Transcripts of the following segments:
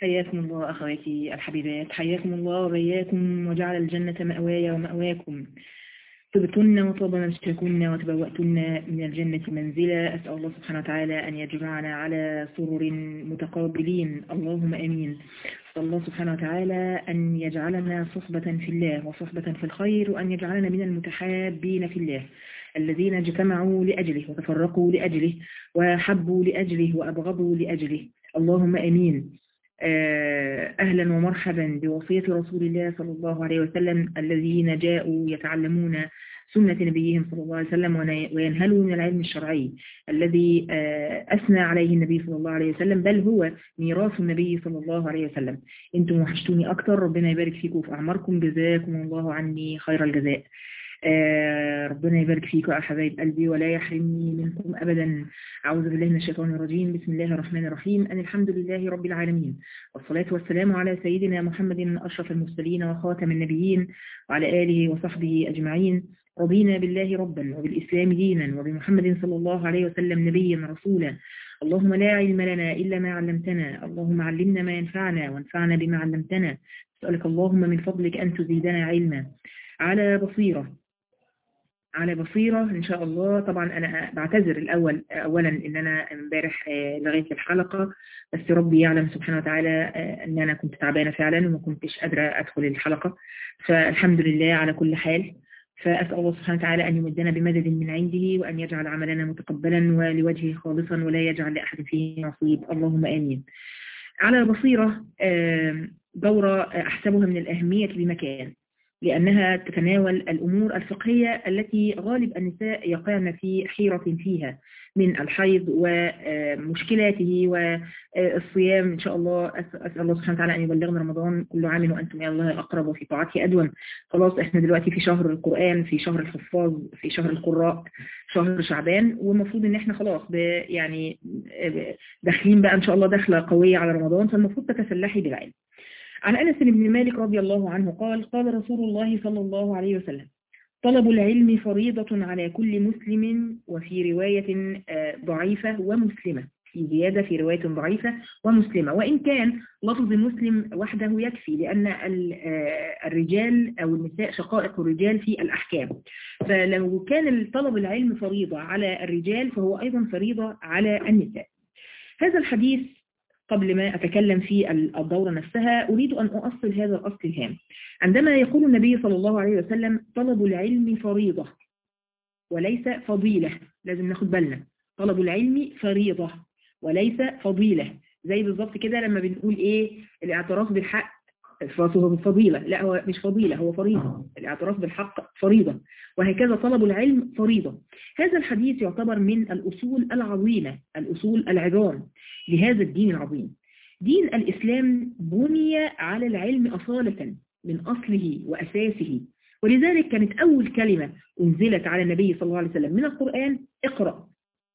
حياكم الله أخواتي الحبيبات حياكم الله وبياكم وجعل الجنة مأواي ومأواكم طبتن وطاب مسككن وتبوأتن من الجنة منزلا أسأل الله سبحانه وتعالى أن يجمعنا على سرر متقابلين اللهم أمين أسأل الله سبحانه وتعالى أن يجعلنا صحبة في الله وصحبة في الخير وأن يجعلنا من المتحابين في الله الذين اجتمعوا لأجله وتفرقوا لأجله وحبوا لأجله وأبغضوا لأجله اللهم أمين أهلا ومرحبا بوصية رسول الله صلى الله عليه وسلم الذين جاءوا يتعلمون سنة نبيهم صلى الله عليه وسلم وينهلوا من العلم الشرعي الذي أثنى عليه النبي صلى الله عليه وسلم بل هو ميراث النبي صلى الله عليه وسلم انتم وحشتوني أكتر ربنا يبارك فيكم وفي أعماركم جزاكم الله عني خير الجزاء آه ربنا يبارك فيكم يا حبايب قلبي ولا يحرمني منكم أبدا أعوذ بالله من الشيطان الرجيم بسم الله الرحمن الرحيم أن الحمد لله رب العالمين والصلاة والسلام على سيدنا محمد أشرف المرسلين وخاتم النبيين وعلى آله وصحبه أجمعين رضينا بالله ربا وبالإسلام دينا وبمحمد صلى الله عليه وسلم نبيا رسولا اللهم لا علم لنا إلا ما علمتنا اللهم علمنا ما ينفعنا وانفعنا بما علمتنا أسألك اللهم من فضلك أن تزيدنا علما على بصيرة على بصيرة إن شاء الله طبعا أنا بعتذر الأول أولا إن أنا امبارح لغاية الحلقة بس ربي يعلم سبحانه وتعالى أن أنا كنت تعبانة فعلا وما كنتش قادرة أدخل الحلقة فالحمد لله على كل حال فأسأل الله سبحانه وتعالى أن يمدنا بمدد من عنده وأن يجعل عملنا متقبلا ولوجهه خالصا ولا يجعل لأحد فيه نصيب اللهم آمين على بصيرة دورة أحسبها من الأهمية بمكان لأنها تتناول الأمور الفقهية التي غالب النساء يقعن في حيرة فيها من الحيض ومشكلاته والصيام إن شاء الله أسأل الله سبحانه وتعالى أن يبلغنا رمضان كل عام وأنتم يا الله أقرب وفي طاعته أدوم خلاص إحنا دلوقتي في شهر القرآن في شهر الحفاظ في شهر القراء شهر شعبان والمفروض إن إحنا خلاص يعني داخلين بقى إن شاء الله دخلة قوية على رمضان فالمفروض تتسلحي بالعلم عن أنس بن مالك رضي الله عنه قال قال رسول الله صلى الله عليه وسلم طلب العلم فريضة على كل مسلم وفي رواية ضعيفة ومسلمة في زيادة في رواية ضعيفة ومسلمة وإن كان لفظ مسلم وحده يكفي لأن الرجال أو النساء شقائق الرجال في الأحكام فلو كان طلب العلم فريضة على الرجال فهو أيضا فريضة على النساء هذا الحديث قبل ما أتكلم في الدورة نفسها أريد أن أؤصل هذا الأصل الهام عندما يقول النبي صلى الله عليه وسلم طلب العلم فريضة وليس فضيلة لازم ناخد بالنا طلب العلم فريضة وليس فضيلة زي بالظبط كده لما بنقول إيه الاعتراف بالحق فهو فضيلة لا هو مش فضيلة هو فريضة الاعتراف بالحق فريضة وهكذا طلب العلم فريضة هذا الحديث يعتبر من الأصول العظيمة الأصول العظام لهذا الدين العظيم دين الإسلام بني على العلم أصالة من أصله وأساسه ولذلك كانت أول كلمة أنزلت على النبي صلى الله عليه وسلم من القرآن اقرأ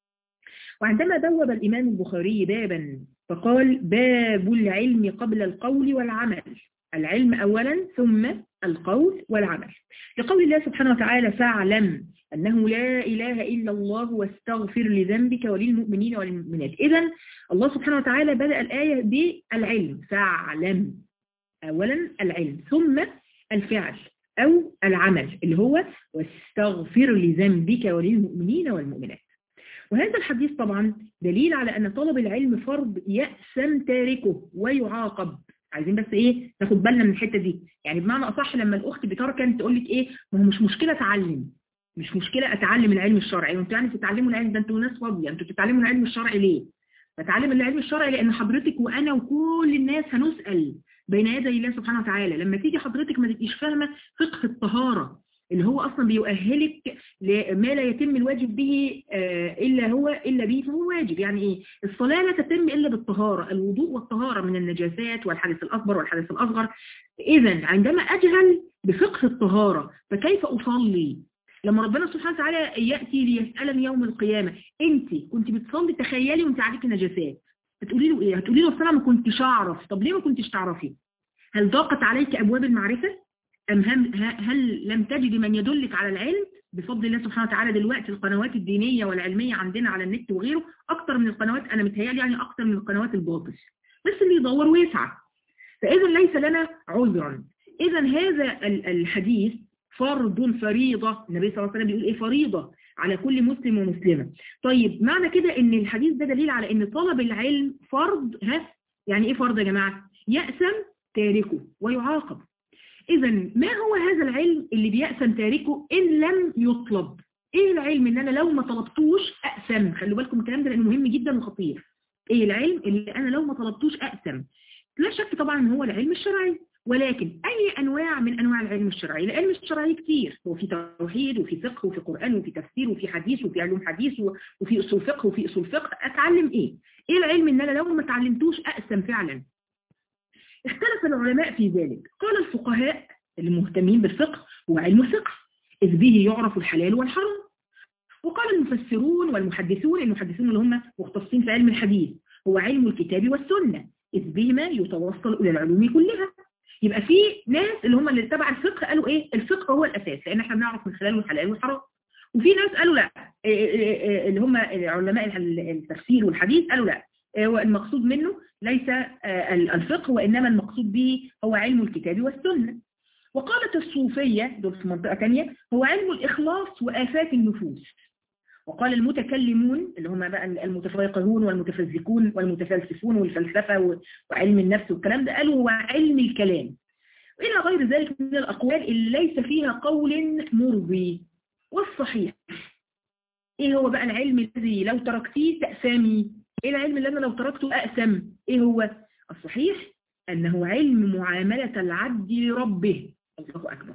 وعندما بوب الإمام البخاري بابا فقال باب العلم قبل القول والعمل العلم أولا ثم القول والعمل لقول الله سبحانه وتعالى فاعلم أنه لا إله إلا الله واستغفر لذنبك وللمؤمنين والمؤمنات إذا الله سبحانه وتعالى بدأ الآية بالعلم فاعلم أولا العلم ثم الفعل أو العمل اللي هو واستغفر لذنبك وللمؤمنين والمؤمنات وهذا الحديث طبعا دليل على أن طلب العلم فرض يأسم تاركه ويعاقب عايزين بس ايه ناخد بالنا من الحته دي يعني بمعنى اصح لما الاخت بتركن تقول لك ايه ما هو مش مشكله اتعلم مش مشكله اتعلم العلم الشرعي وانتوا يعني تتعلموا العلم ده انتوا ناس فاضيه انتوا بتتعلموا العلم الشرعي ليه بتعلم العلم الشرعي لان حضرتك وانا وكل الناس هنسال بين يدي الله سبحانه وتعالى لما تيجي حضرتك ما تبقيش فاهمه فقه الطهاره اللي هو أصلا بيؤهلك لما لا يتم الواجب به إلا هو إلا به فهو واجب يعني إيه الصلاة لا تتم إلا بالطهارة الوضوء والطهارة من النجاسات والحدث الأكبر والحدث الأصغر إذا عندما أجهل بفقه الطهارة فكيف أصلي لما ربنا سبحانه وتعالى يأتي ليسألني يوم القيامة أنت كنت بتصلي تخيلي وانت عليك نجاسات هتقولي له إيه هتقولي له أصلا ما كنتش أعرف طب ليه ما كنتش تعرفي هل ضاقت عليك أبواب المعرفة أم هل, هل لم تجد من يدلك على العلم بفضل الله سبحانه وتعالى دلوقتي القنوات الدينية والعلمية عندنا على النت وغيره أكتر من القنوات أنا متهيألي يعني أكتر من القنوات الباطل بس اللي يدور ويسعى فإذا ليس لنا عذرا إذا هذا الحديث فرض فريضة النبي صلى الله عليه وسلم بيقول إيه فريضة على كل مسلم ومسلمة طيب معنى كده ان الحديث ده دليل على ان طلب العلم فرض ها يعني ايه فرض يا جماعة يأسم تاركه ويعاقب اذا ما هو هذا العلم اللي بيأسم تاركه ان لم يطلب ايه العلم ان انا لو ما طلبتوش اقسم خلوا بالكم الكلام ده لانه مهم جدا وخطير ايه العلم اللي انا لو ما طلبتوش اقسم لا شك طبعا ان هو العلم الشرعي ولكن أي أنواع من أنواع العلم الشرعي العلم الشرعي كتير هو في توحيد وفي فقه وفي قرآن وفي تفسير وفي حديث وفي علوم حديث وفي أصول فقه وفي أصول فقه أتعلم إيه إيه العلم إن أنا لو ما تعلمتوش أقسم فعلا اختلف العلماء في ذلك قال الفقهاء المهتمين بالفقه هو علم الفقه إذ به يعرف الحلال والحرام وقال المفسرون والمحدثون المحدثون اللي هم مختصين في علم الحديث هو علم الكتاب والسنة إذ بهما يتوصل إلى العلوم كلها يبقى في ناس اللي هم اللي تبع الفقه قالوا ايه الفقه هو الاساس لان احنا بنعرف من خلاله الحلال والحرام وفي ناس قالوا لا اللي هم علماء التفسير والحديث قالوا لا هو المقصود منه ليس الفقه وانما المقصود به هو علم الكتاب والسنه وقالت الصوفيه دول في منطقه ثانيه هو علم الاخلاص وافات النفوس وقال المتكلمون اللي هم بقى المتفقهون والمتفزكون والمتفلسفون والفلسفة وعلم النفس والكلام ده قالوا هو علم الكلام وإلى غير ذلك من الأقوال اللي ليس فيها قول مرضي والصحيح إيه هو بقى العلم الذي لو تركتيه تأسامي إيه العلم اللي أنا لو تركته أأسم إيه هو الصحيح أنه علم معاملة العبد لربه الله أكبر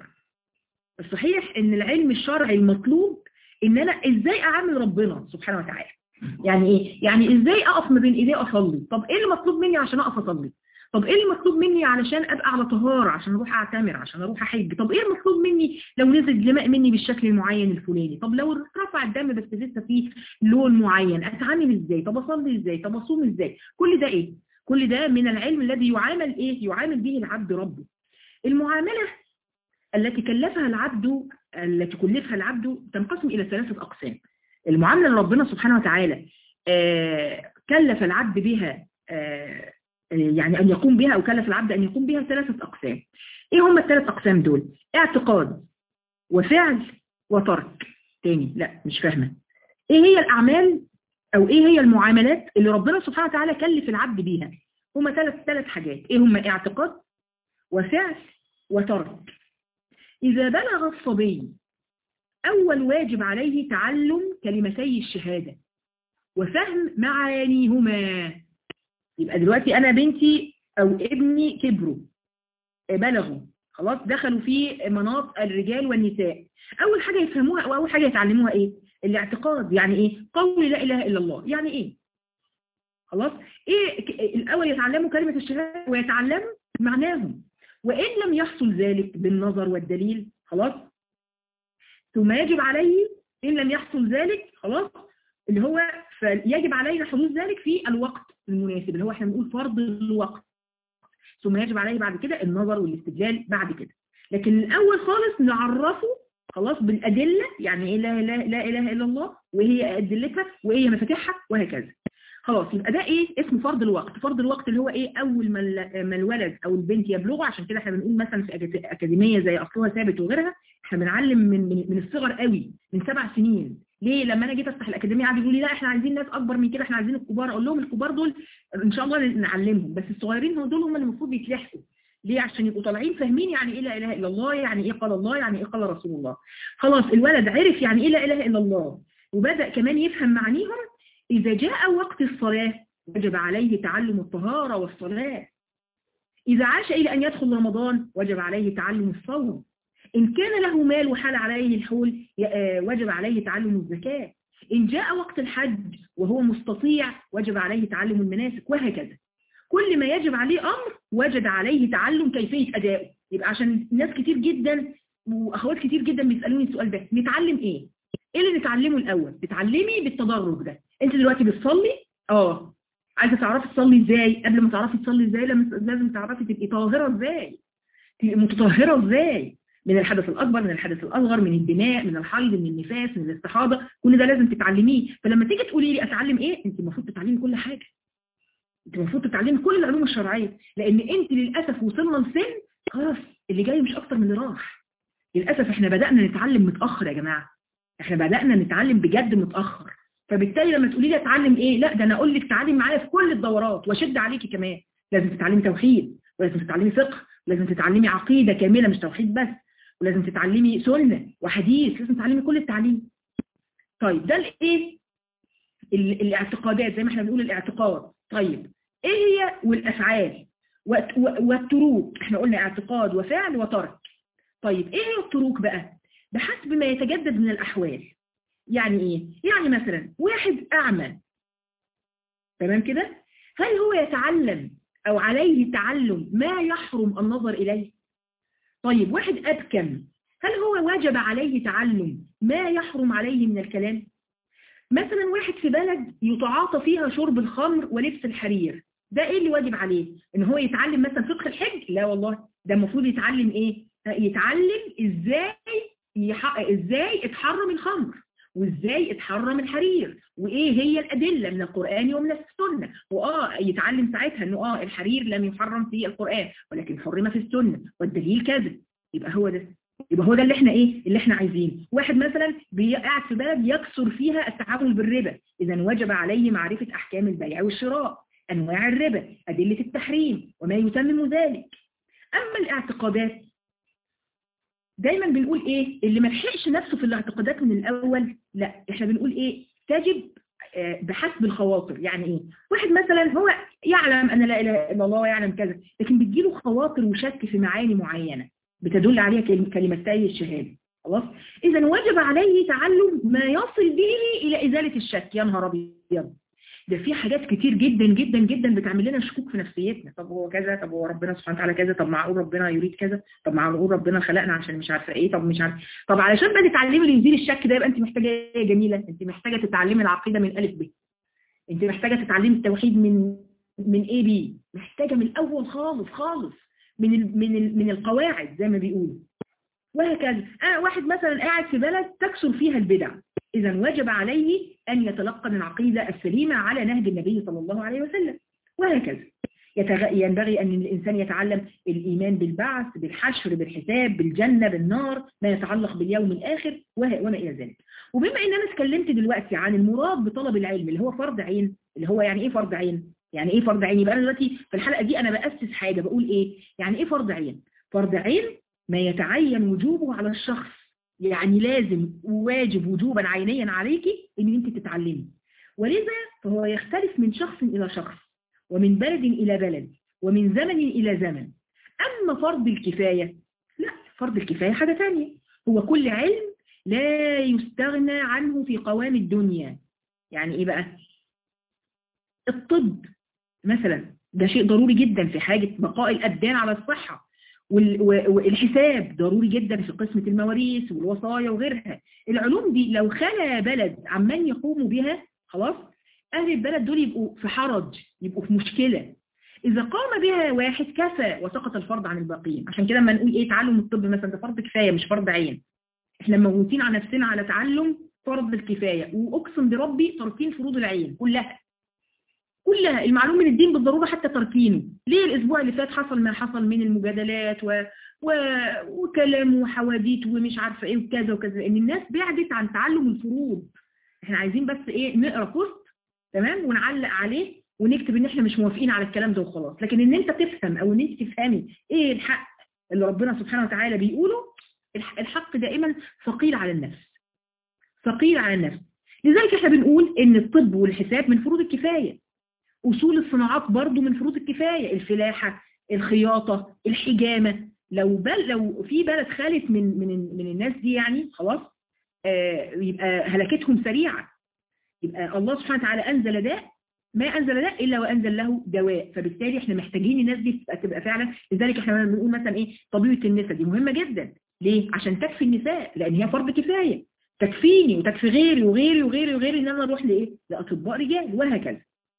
الصحيح أن العلم الشرعي المطلوب ان انا ازاي اعامل ربنا سبحانه وتعالى يعني ايه يعني ازاي اقف ما بين ايديه اصلي طب ايه اللي مطلوب مني عشان اقف اصلي طب ايه اللي مطلوب مني علشان ابقى على طهارة عشان اروح اعتمر عشان اروح احج طب ايه المطلوب مني لو نزل دماء مني بالشكل المعين الفلاني طب لو رفع الدم بس لسه فيه لون معين اتعامل ازاي طب اصلي ازاي طب اصوم ازاي كل ده ايه كل ده من العلم الذي يعامل ايه يعامل به العبد ربه المعاملة التي كلفها العبد التي كلفها العبد تنقسم إلى ثلاثة أقسام المعاملة لربنا سبحانه وتعالى كلف العبد بها يعني أن يقوم بها أو كلف العبد أن يقوم بها ثلاثة أقسام إيه هم الثلاث أقسام دول اعتقاد وفعل وترك تاني لا مش فاهمة إيه هي الأعمال أو إيه هي المعاملات اللي ربنا سبحانه وتعالى كلف العبد بيها هم ثلاث ثلاث حاجات إيه هم اعتقاد وفعل وترك إذا بلغ الصبي أول واجب عليه تعلم كلمتي الشهادة وفهم معانيهما يبقى دلوقتي أنا بنتي أو ابني كبروا بلغوا خلاص دخلوا في مناط الرجال والنساء أول حاجة يفهموها أو أول حاجة يتعلموها إيه الاعتقاد يعني إيه قول لا إله إلا الله يعني إيه خلاص إيه الأول يتعلموا كلمة الشهادة ويتعلموا معناهم وإن لم يحصل ذلك بالنظر والدليل خلاص ثم يجب عليه إن لم يحصل ذلك خلاص اللي هو فيجب علينا حدوث ذلك في الوقت المناسب اللي هو احنا بنقول فرض الوقت ثم يجب عليه بعد كده النظر والاستدلال بعد كده لكن الأول خالص نعرفه خلاص بالأدلة يعني إيه لا, لا, لا إله إلا الله وهي أدلتها وهي مفاتيحها وهكذا خلاص يبقى ده ايه اسمه فرض الوقت فرض الوقت اللي هو ايه اول ما ما الولد او البنت يبلغوا عشان كده احنا بنقول مثلا في اكاديميه زي اصلها ثابت وغيرها احنا بنعلم من من, من الصغر قوي من سبع سنين ليه لما انا جيت افتح الاكاديميه قعدوا يقولوا لي لا احنا عايزين ناس اكبر من كده احنا عايزين الكبار اقول لهم الكبار دول ان شاء الله نعلمهم بس الصغيرين هو دول هم اللي المفروض يتلحقوا ليه عشان يبقوا طالعين فاهمين يعني ايه لا اله الا الله يعني ايه قال الله يعني ايه قال رسول الله خلاص الولد عرف يعني ايه لا اله الا الله وبدا كمان يفهم معانيهم اذا جاء وقت الصلاه وجب عليه تعلم الطهارة والصلاة إذا عاش إلى أن يدخل رمضان وجب عليه تعلم الصوم إن كان له مال وحال عليه الحول وجب عليه تعلم الزكاة إن جاء وقت الحج وهو مستطيع وجب عليه تعلم المناسك وهكذا كل ما يجب عليه أمر وجد عليه تعلم كيفية أدائه يبقى عشان ناس كتير جدا وأخوات كتير جدا بيسألوني السؤال ده نتعلم إيه؟ إيه اللي نتعلمه الأول؟ تتعلمي بالتدرج ده أنت دلوقتي بتصلي؟ آه عايزه تعرفي تصلي ازاي قبل ما تعرفي تصلي ازاي لازم تعرفي تبقي طاهره ازاي تبقي متطهره ازاي من الحدث الاكبر من الحدث الاصغر من الدماء من الحيض من النفاس من الاستحاضه كل ده لازم تتعلميه فلما تيجي تقولي لي اتعلم ايه انت المفروض تتعلمي كل حاجه انت المفروض تتعلمي كل العلوم الشرعيه لان انت للاسف وصلنا لسن خلاص اللي جاي مش اكتر من اللي راح للاسف احنا بدانا نتعلم متاخر يا جماعه احنا بدانا نتعلم بجد متاخر فبالتالي لما تقولي لي اتعلم ايه لا ده انا اقول لك تعالي معايا في كل الدورات واشد عليكي كمان لازم تتعلمي توحيد ولازم تتعلمي فقه ولازم تتعلمي عقيده كامله مش توحيد بس ولازم تتعلمي سنه وحديث لازم تتعلمي كل التعليم طيب ده الايه الاعتقادات زي ما احنا بنقول الاعتقاد طيب ايه هي والافعال والتروك احنا قلنا اعتقاد وفعل وترك طيب ايه هي التروك بقى بحسب ما يتجدد من الاحوال يعني ايه يعني مثلا واحد اعمى تمام كده هل هو يتعلم او عليه تعلم ما يحرم النظر اليه طيب واحد ابكم هل هو واجب عليه تعلم ما يحرم عليه من الكلام مثلا واحد في بلد يتعاطى فيها شرب الخمر ولبس الحرير ده ايه اللي واجب عليه ان هو يتعلم مثلا فقه الحج لا والله ده المفروض يتعلم ايه يتعلم ازاي يحقق ازاي اتحرم الخمر وازاي اتحرم الحرير وايه هي الادله من القران ومن السنه واه يتعلم ساعتها انه اه الحرير لم يحرم في القران ولكن حرم في السنه والدليل كذا يبقى هو ده يبقى هو ده اللي احنا ايه اللي احنا عايزينه واحد مثلا قاعد في بلد يكثر فيها التعامل بالربا اذا وجب عليه معرفه احكام البيع والشراء انواع الربا ادله التحريم وما يتمم ذلك اما الاعتقادات دايما بنقول ايه اللي ما لحقش نفسه في الاعتقادات من الاول لا احنا بنقول ايه تجب بحسب الخواطر يعني ايه واحد مثلا هو يعلم ان لا اله الا الله ويعلم كذا لكن بتجيله خواطر وشك في معاني معينه بتدل عليها كلمتي الشهاده خلاص اذا وجب عليه تعلم ما يصل به الى ازاله الشك يا نهار ابيض ده في حاجات كتير جدا جدا جدا بتعمل لنا شكوك في نفسيتنا طب هو كذا طب هو ربنا سبحانه وتعالى كذا طب معقول ربنا يريد كذا طب معقول ربنا خلقنا عشان مش عارفه ايه طب مش عارفه طب علشان بقى تتعلمي اللي يزيل الشك ده يبقى انت محتاجه ايه جميله انت محتاجه تتعلمي العقيده من الف ب انت محتاجه تتعلمي التوحيد من من اي بي محتاجه من الاول خالص خالص من ال من ال من القواعد زي ما بيقولوا وهكذا أنا واحد مثلا قاعد في بلد تكثر فيها البدع إذا وجب عليه أن يتلقن العقيدة السليمة على نهج النبي صلى الله عليه وسلم وهكذا ينبغي أن الإنسان يتعلم الإيمان بالبعث بالحشر بالحساب بالجنة بالنار ما يتعلق باليوم الآخر وما إلى ذلك وبما أن أنا اتكلمت دلوقتي عن المراد بطلب العلم اللي هو فرض عين اللي هو يعني إيه فرض عين يعني إيه فرض عين يبقى أنا دلوقتي في الحلقة دي أنا بأسس حاجة بقول إيه يعني إيه فرض عين فرض عين ما يتعين وجوبه على الشخص يعني لازم وواجب وجوبا عينيا عليكي ان انت تتعلمي ولذا فهو يختلف من شخص الى شخص ومن بلد الى بلد ومن زمن الى زمن اما فرض الكفاية لا فرض الكفاية حاجة ثانيه هو كل علم لا يستغنى عنه في قوام الدنيا يعني ايه بقى الطب مثلا ده شيء ضروري جدا في حاجة بقاء الأبدان على الصحة والحساب ضروري جدا في قسمة المواريث والوصايا وغيرها العلوم دي لو خلى بلد عمال يقوموا بها خلاص أهل البلد دول يبقوا في حرج يبقوا في مشكلة إذا قام بها واحد كفى وسقط الفرض عن الباقيين عشان كده لما نقول إيه تعلم الطب مثلا ده فرض كفاية مش فرض عين إحنا موتين على نفسنا على تعلم فرض الكفاية وأقسم بربي تركين فروض العين كلها كلها المعلوم من الدين بالضرورة حتى تركينه ليه الأسبوع اللي فات حصل ما حصل من المجادلات و... و... وكلام وحواديت ومش عارفة ايه وكذا وكذا لأن الناس بعدت عن تعلم الفروض احنا عايزين بس ايه نقرأ بوست تمام ونعلق عليه ونكتب ان احنا مش موافقين على الكلام ده وخلاص لكن ان انت تفهم او ان انت تفهمي ايه الحق اللي ربنا سبحانه وتعالى بيقوله الحق دائما ثقيل على النفس ثقيل على النفس لذلك احنا بنقول ان الطب والحساب من فروض الكفاية أصول الصناعات برضو من فروض الكفاية الفلاحة الخياطة الحجامة لو بل لو في بلد خالت من من من الناس دي يعني خلاص آه يبقى هلكتهم سريعة يبقى الله سبحانه وتعالى أنزل داء ما أنزل داء إلا وأنزل له دواء فبالتالي احنا محتاجين الناس دي تبقى, تبقى فعلا لذلك احنا بنقول مثلا ايه طبيعة النساء دي مهمة جدا ليه؟ عشان تكفي النساء لأن هي فرض كفاية تكفيني وتكفي غيري وغيري وغيري وغيري ان انا اروح لايه؟ لأطباء رجال وهكذا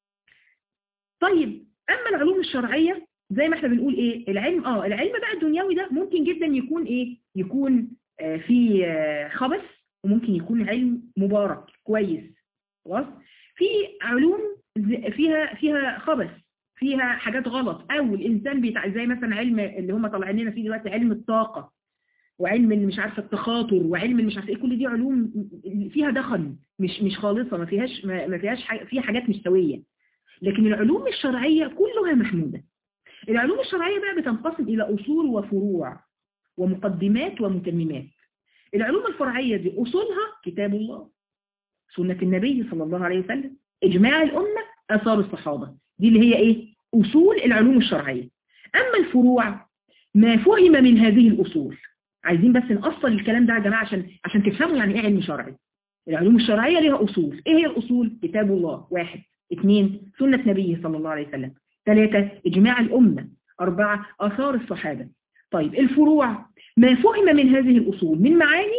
طيب أما العلوم الشرعية زي ما احنا بنقول ايه العلم اه العلم بقى الدنيوي ده ممكن جدا يكون ايه يكون آه في آه خبث وممكن يكون علم مبارك كويس خلاص في علوم فيها فيها خبث فيها حاجات غلط او الانسان بيتع... زي مثلا علم اللي هم طالعين لنا فيه دلوقتي علم الطاقه وعلم اللي مش عارفه التخاطر وعلم اللي مش عارفه ايه كل دي علوم فيها دخن مش مش خالصه ما فيهاش ما فيهاش حاجة فيها حاجات مش سويه لكن العلوم الشرعيه كلها محموده العلوم الشرعيه بقى بتنقسم الى اصول وفروع ومقدمات ومتممات العلوم الفرعيه دي اصولها كتاب الله سنه النبي صلى الله عليه وسلم اجماع الامه اثار الصحابه دي اللي هي ايه اصول العلوم الشرعيه اما الفروع ما فهم من هذه الاصول عايزين بس نأصل الكلام ده يا جماعة عشان عشان تفهموا يعني ايه علم شرعي العلوم الشرعية ليها أصول ايه هي الأصول كتاب الله واحد اثنين سنة نبيه صلى الله عليه وسلم ثلاثة إجماع الأمة أربعة آثار الصحابة طيب الفروع ما فهم من هذه الأصول من معاني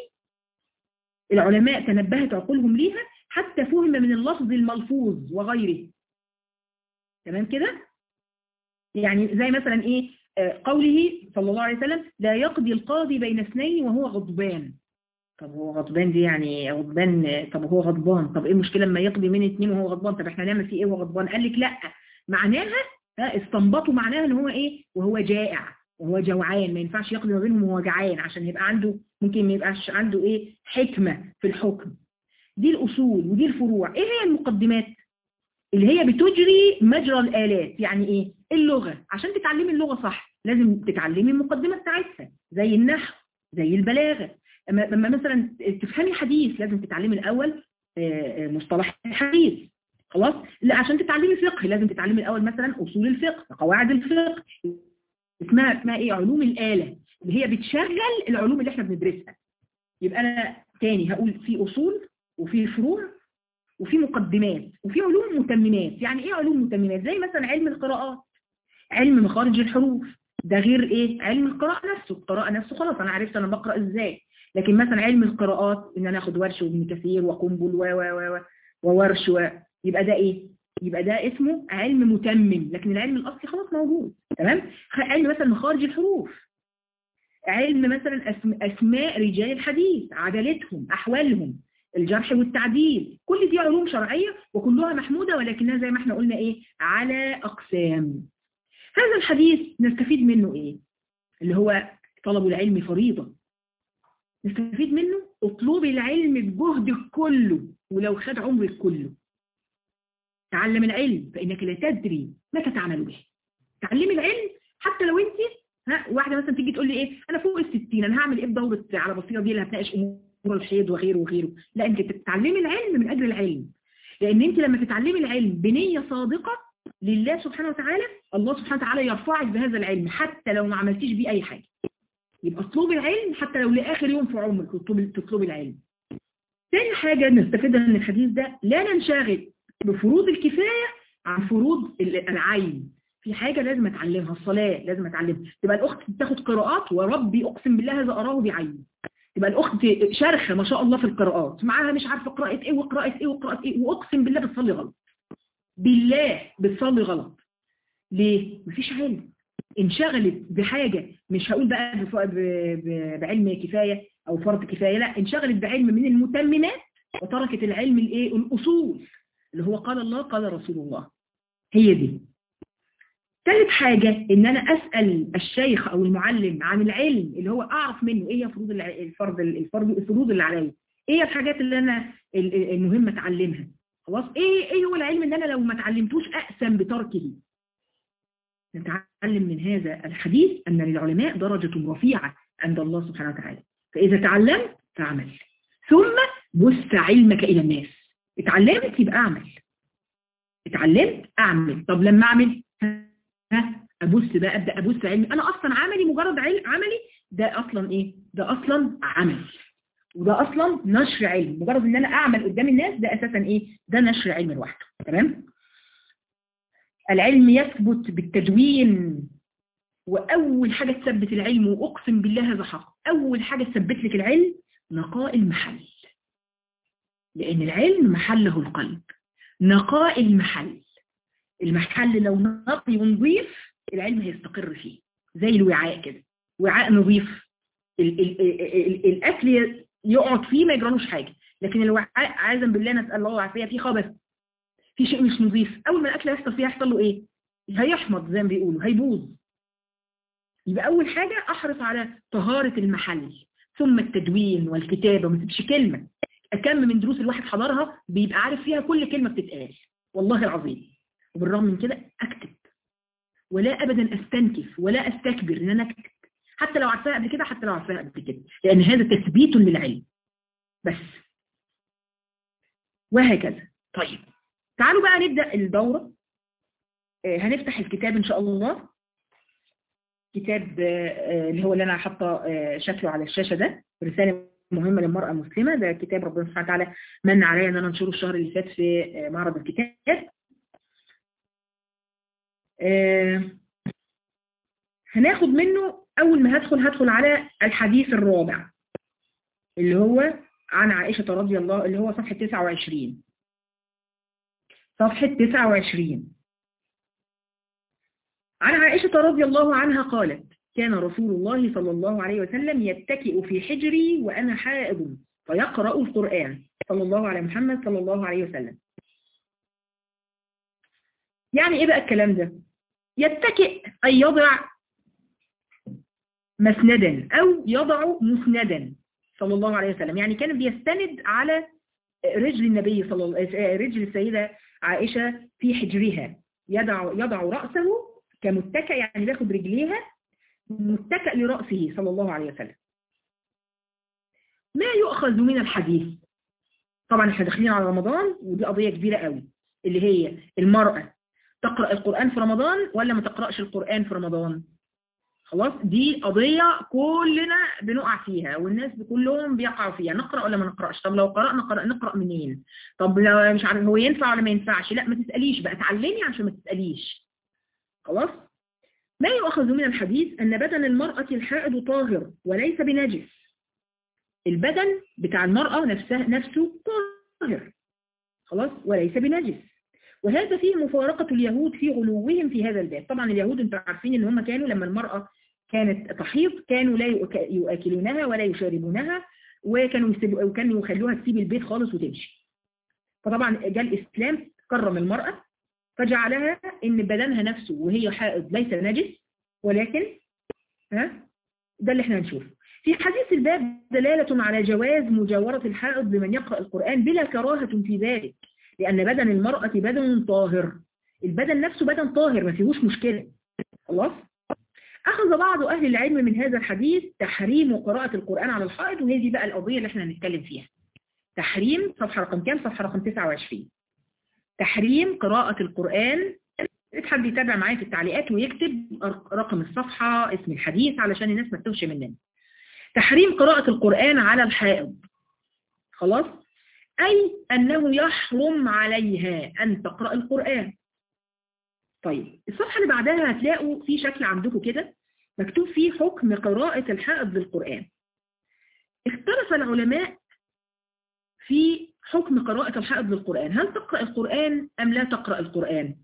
العلماء تنبهت عقولهم ليها حتى فهم من اللفظ الملفوظ وغيره تمام كده يعني زي مثلا ايه قوله صلى الله عليه وسلم لا يقضي القاضي بين اثنين وهو غضبان طب هو غضبان دي يعني غضبان طب هو غضبان طب ايه المشكلة لما يقضي من اثنين وهو غضبان طب احنا نعمل فيه ايه وهو غضبان قال لك لا معناها استنبطوا معناها ان هو ايه وهو جائع وهو جوعان ما ينفعش يقضي ما بينهم وهو جعان عشان يبقى عنده ممكن ما يبقاش عنده ايه حكمة في الحكم دي الاصول ودي الفروع ايه هي المقدمات اللي هي بتجري مجرى الآلات يعني ايه اللغة عشان تتعلمي اللغة صح لازم تتعلمي المقدمة بتاعتها زي النحو زي البلاغة لما مثلا تفهمي حديث لازم تتعلمي الأول مصطلح الحديث خلاص لا عشان تتعلمي فقه لازم تتعلمي الأول مثلا أصول الفقه قواعد الفقه اسمها اسمها ايه علوم الآلة اللي هي بتشغل العلوم اللي احنا بندرسها يبقى أنا تاني هقول في أصول وفي فروع وفي مقدمات وفي علوم متممات يعني ايه علوم متممات زي مثلا علم القراءات علم مخارج الحروف ده غير ايه علم القراءة نفسه القراءة نفسه خلاص انا عرفت انا بقرأ ازاي لكن مثلا علم القراءات ان انا اخد ورش وابن كثير وقنبل و و و وورش و يبقى ده ايه يبقى ده اسمه علم متمم لكن العلم الاصلي خلاص موجود تمام علم مثلا مخارج الحروف علم مثلا اسماء رجال الحديث عدالتهم احوالهم الجرح والتعديل كل دي علوم شرعية وكلها محمودة ولكنها زي ما احنا قلنا ايه على اقسام هذا الحديث نستفيد منه ايه اللي هو طلب العلم فريضة نستفيد منه اطلب العلم بجهدك كله ولو خد عمرك كله تعلم العلم فإنك لا تدري متى تعمل به تعلمي العلم حتى لو انت ها واحدة مثلا تيجي تقول لي ايه انا فوق الستين انا هعمل ايه بدورة على بصيرة دي اللي هتناقش امور الحيض وغيره وغيره لا انت تتعلمي العلم من اجل العلم لان انت لما تتعلمي العلم بنية صادقة لله سبحانه وتعالى الله سبحانه وتعالى يرفعك بهذا العلم حتى لو ما عملتيش بيه اي حاجة يبقى اطلبي العلم حتى لو لاخر يوم في عمرك تطلبي تطلبي العلم تاني حاجة نستفيدها من الحديث ده لا ننشغل بفروض الكفاية عن فروض العين في حاجة لازم اتعلمها الصلاة لازم اتعلمها تبقى الاخت بتاخد قراءات وربي اقسم بالله هذا اراه بعيني تبقى الاخت شارخه ما شاء الله في القراءات معاها مش عارفه قراءه ايه وقراءه ايه وقراءه ايه واقسم بالله بتصلي غلط بالله بتصلي غلط ليه مفيش علم انشغلت بحاجه مش هقول بقى بعلم كفايه او فرض كفايه لا انشغلت بعلم من المتممات وتركت العلم الايه الاصول اللي هو قال الله قال رسول الله هي دي ثالث حاجة ان انا اسأل الشيخ او المعلم عن العلم اللي هو اعرف منه ايه هي فروض الفرض الفرض الفروض اللي عليا ايه الحاجات اللي انا المهم اتعلمها خلاص ايه ايه هو العلم ان انا لو ما اتعلمتوش اقسم بتركه نتعلم من هذا الحديث ان للعلماء درجة رفيعة عند الله سبحانه وتعالى فاذا تعلمت فاعمل ثم بث علمك الى الناس اتعلمت يبقى اعمل اتعلمت اعمل طب لما اعمل ها ابص بقى ابدا ابص علمي انا اصلا عملي مجرد علم عملي ده اصلا ايه ده اصلا عمل وده اصلا نشر علم مجرد ان انا اعمل قدام الناس ده اساسا ايه ده نشر علم لوحده تمام العلم يثبت بالتدوين واول حاجه تثبت العلم واقسم بالله هذا حق اول حاجه تثبت لك العلم نقاء المحل لان العلم محله القلب نقاء المحل المحل لو نقي ونظيف العلم هيستقر فيه زي الوعاء كده وعاء نظيف ال ال ال الاكل يقعد فيه ما يجرالوش حاجه لكن الوعاء عايزا بالله نسال الله العافيه فيه خبث في شيء مش نظيف اول ما الاكل يحصل فيه يحصل له ايه هيحمض زي ما بيقولوا هيبوظ يبقى أول حاجة أحرص على طهارة المحل ثم التدوين والكتابة ما تبش كلمة كم من دروس الواحد حضرها بيبقى عارف فيها كل كلمة بتتقال والله العظيم وبالرغم من كده أكتب ولا أبدا أستنكف ولا أستكبر إن أنا أكتب حتى لو عرفتها قبل كده حتى لو عرفتها قبل كده لأن هذا تثبيت للعلم بس وهكذا طيب تعالوا بقى نبدأ الدورة هنفتح الكتاب إن شاء الله كتاب اللي هو اللي أنا حاطه شكله على الشاشة ده رسالة مهمة للمرأة المسلمة ده كتاب ربنا سبحانه وتعالى من عليا أن أنا أنشره الشهر اللي فات في معرض الكتاب هناخد منه أول ما هدخل هدخل على الحديث الرابع اللي هو عن عائشة رضي الله اللي هو صفحة 29 صفحة 29 عن عائشة رضي الله عنها قالت كان رسول الله صلى الله عليه وسلم يتكئ في حجري وأنا حائض فيقرأ القرآن صلى الله على محمد صلى الله عليه وسلم يعني إيه بقى الكلام ده يتكئ أي يضع مسندا أو يضع مسندا صلى الله عليه وسلم يعني كان بيستند على رجل النبي صلى الله رجل السيدة عائشة في حجرها يضع يضع رأسه كمتكئ يعني بياخد رجليها متكئ لرأسه صلى الله عليه وسلم ما يؤخذ من الحديث طبعا احنا داخلين على رمضان ودي قضية كبيرة قوي اللي هي المرأة تقرأ القرآن في رمضان ولا ما تقرأش القرآن في رمضان خلاص دي قضية كلنا بنقع فيها والناس كلهم بيقعوا فيها نقرأ ولا ما نقرأش طب لو قرأنا نقرأ, نقرأ منين طب لو مش عارف هو ينفع ولا ما ينفعش لا ما تسأليش بقى تعلمي عشان ما تسأليش خلاص ما يؤخذ من الحديث أن بدن المرأة الحائض طاهر وليس بنجس البدن بتاع المرأة نفسه نفسه طاهر خلاص وليس بنجس وهذا فيه مفارقة اليهود في غلوهم في هذا الباب طبعا اليهود انتم عارفين ان هم كانوا لما المرأة كانت تحيض كانوا لا يؤكلونها ولا يشاربونها وكانوا وكانوا يخلوها تسيب البيت خالص وتمشي فطبعا جاء الإسلام كرم المرأة فجعلها ان بدنها نفسه وهي حائض ليس نجس ولكن ها ده اللي احنا هنشوفه في حديث الباب دلالة على جواز مجاورة الحائض بمن يقرأ القرآن بلا كراهة في ذلك لأن بدن المرأة بدن طاهر البدن نفسه بدن طاهر ما فيهوش مشكلة خلاص أخذ بعض أهل العلم من هذا الحديث تحريم قراءة القرآن على الحائض وهي دي بقى القضية اللي احنا هنتكلم فيها تحريم صفحة رقم كام صفحة رقم 29 تحريم قراءة القرآن حد يتابع معايا في التعليقات ويكتب رقم الصفحة اسم الحديث علشان الناس ما تتوهش مننا تحريم قراءة القرآن على الحائض خلاص أي أنه يحرم عليها أن تقرأ القرآن طيب الصفحة اللي بعدها هتلاقوا في شكل عندكم كده مكتوب فيه حكم قراءة الحائض للقرآن اختلف العلماء في حكم قراءة الحائض للقرآن هل تقرأ القرآن أم لا تقرأ القرآن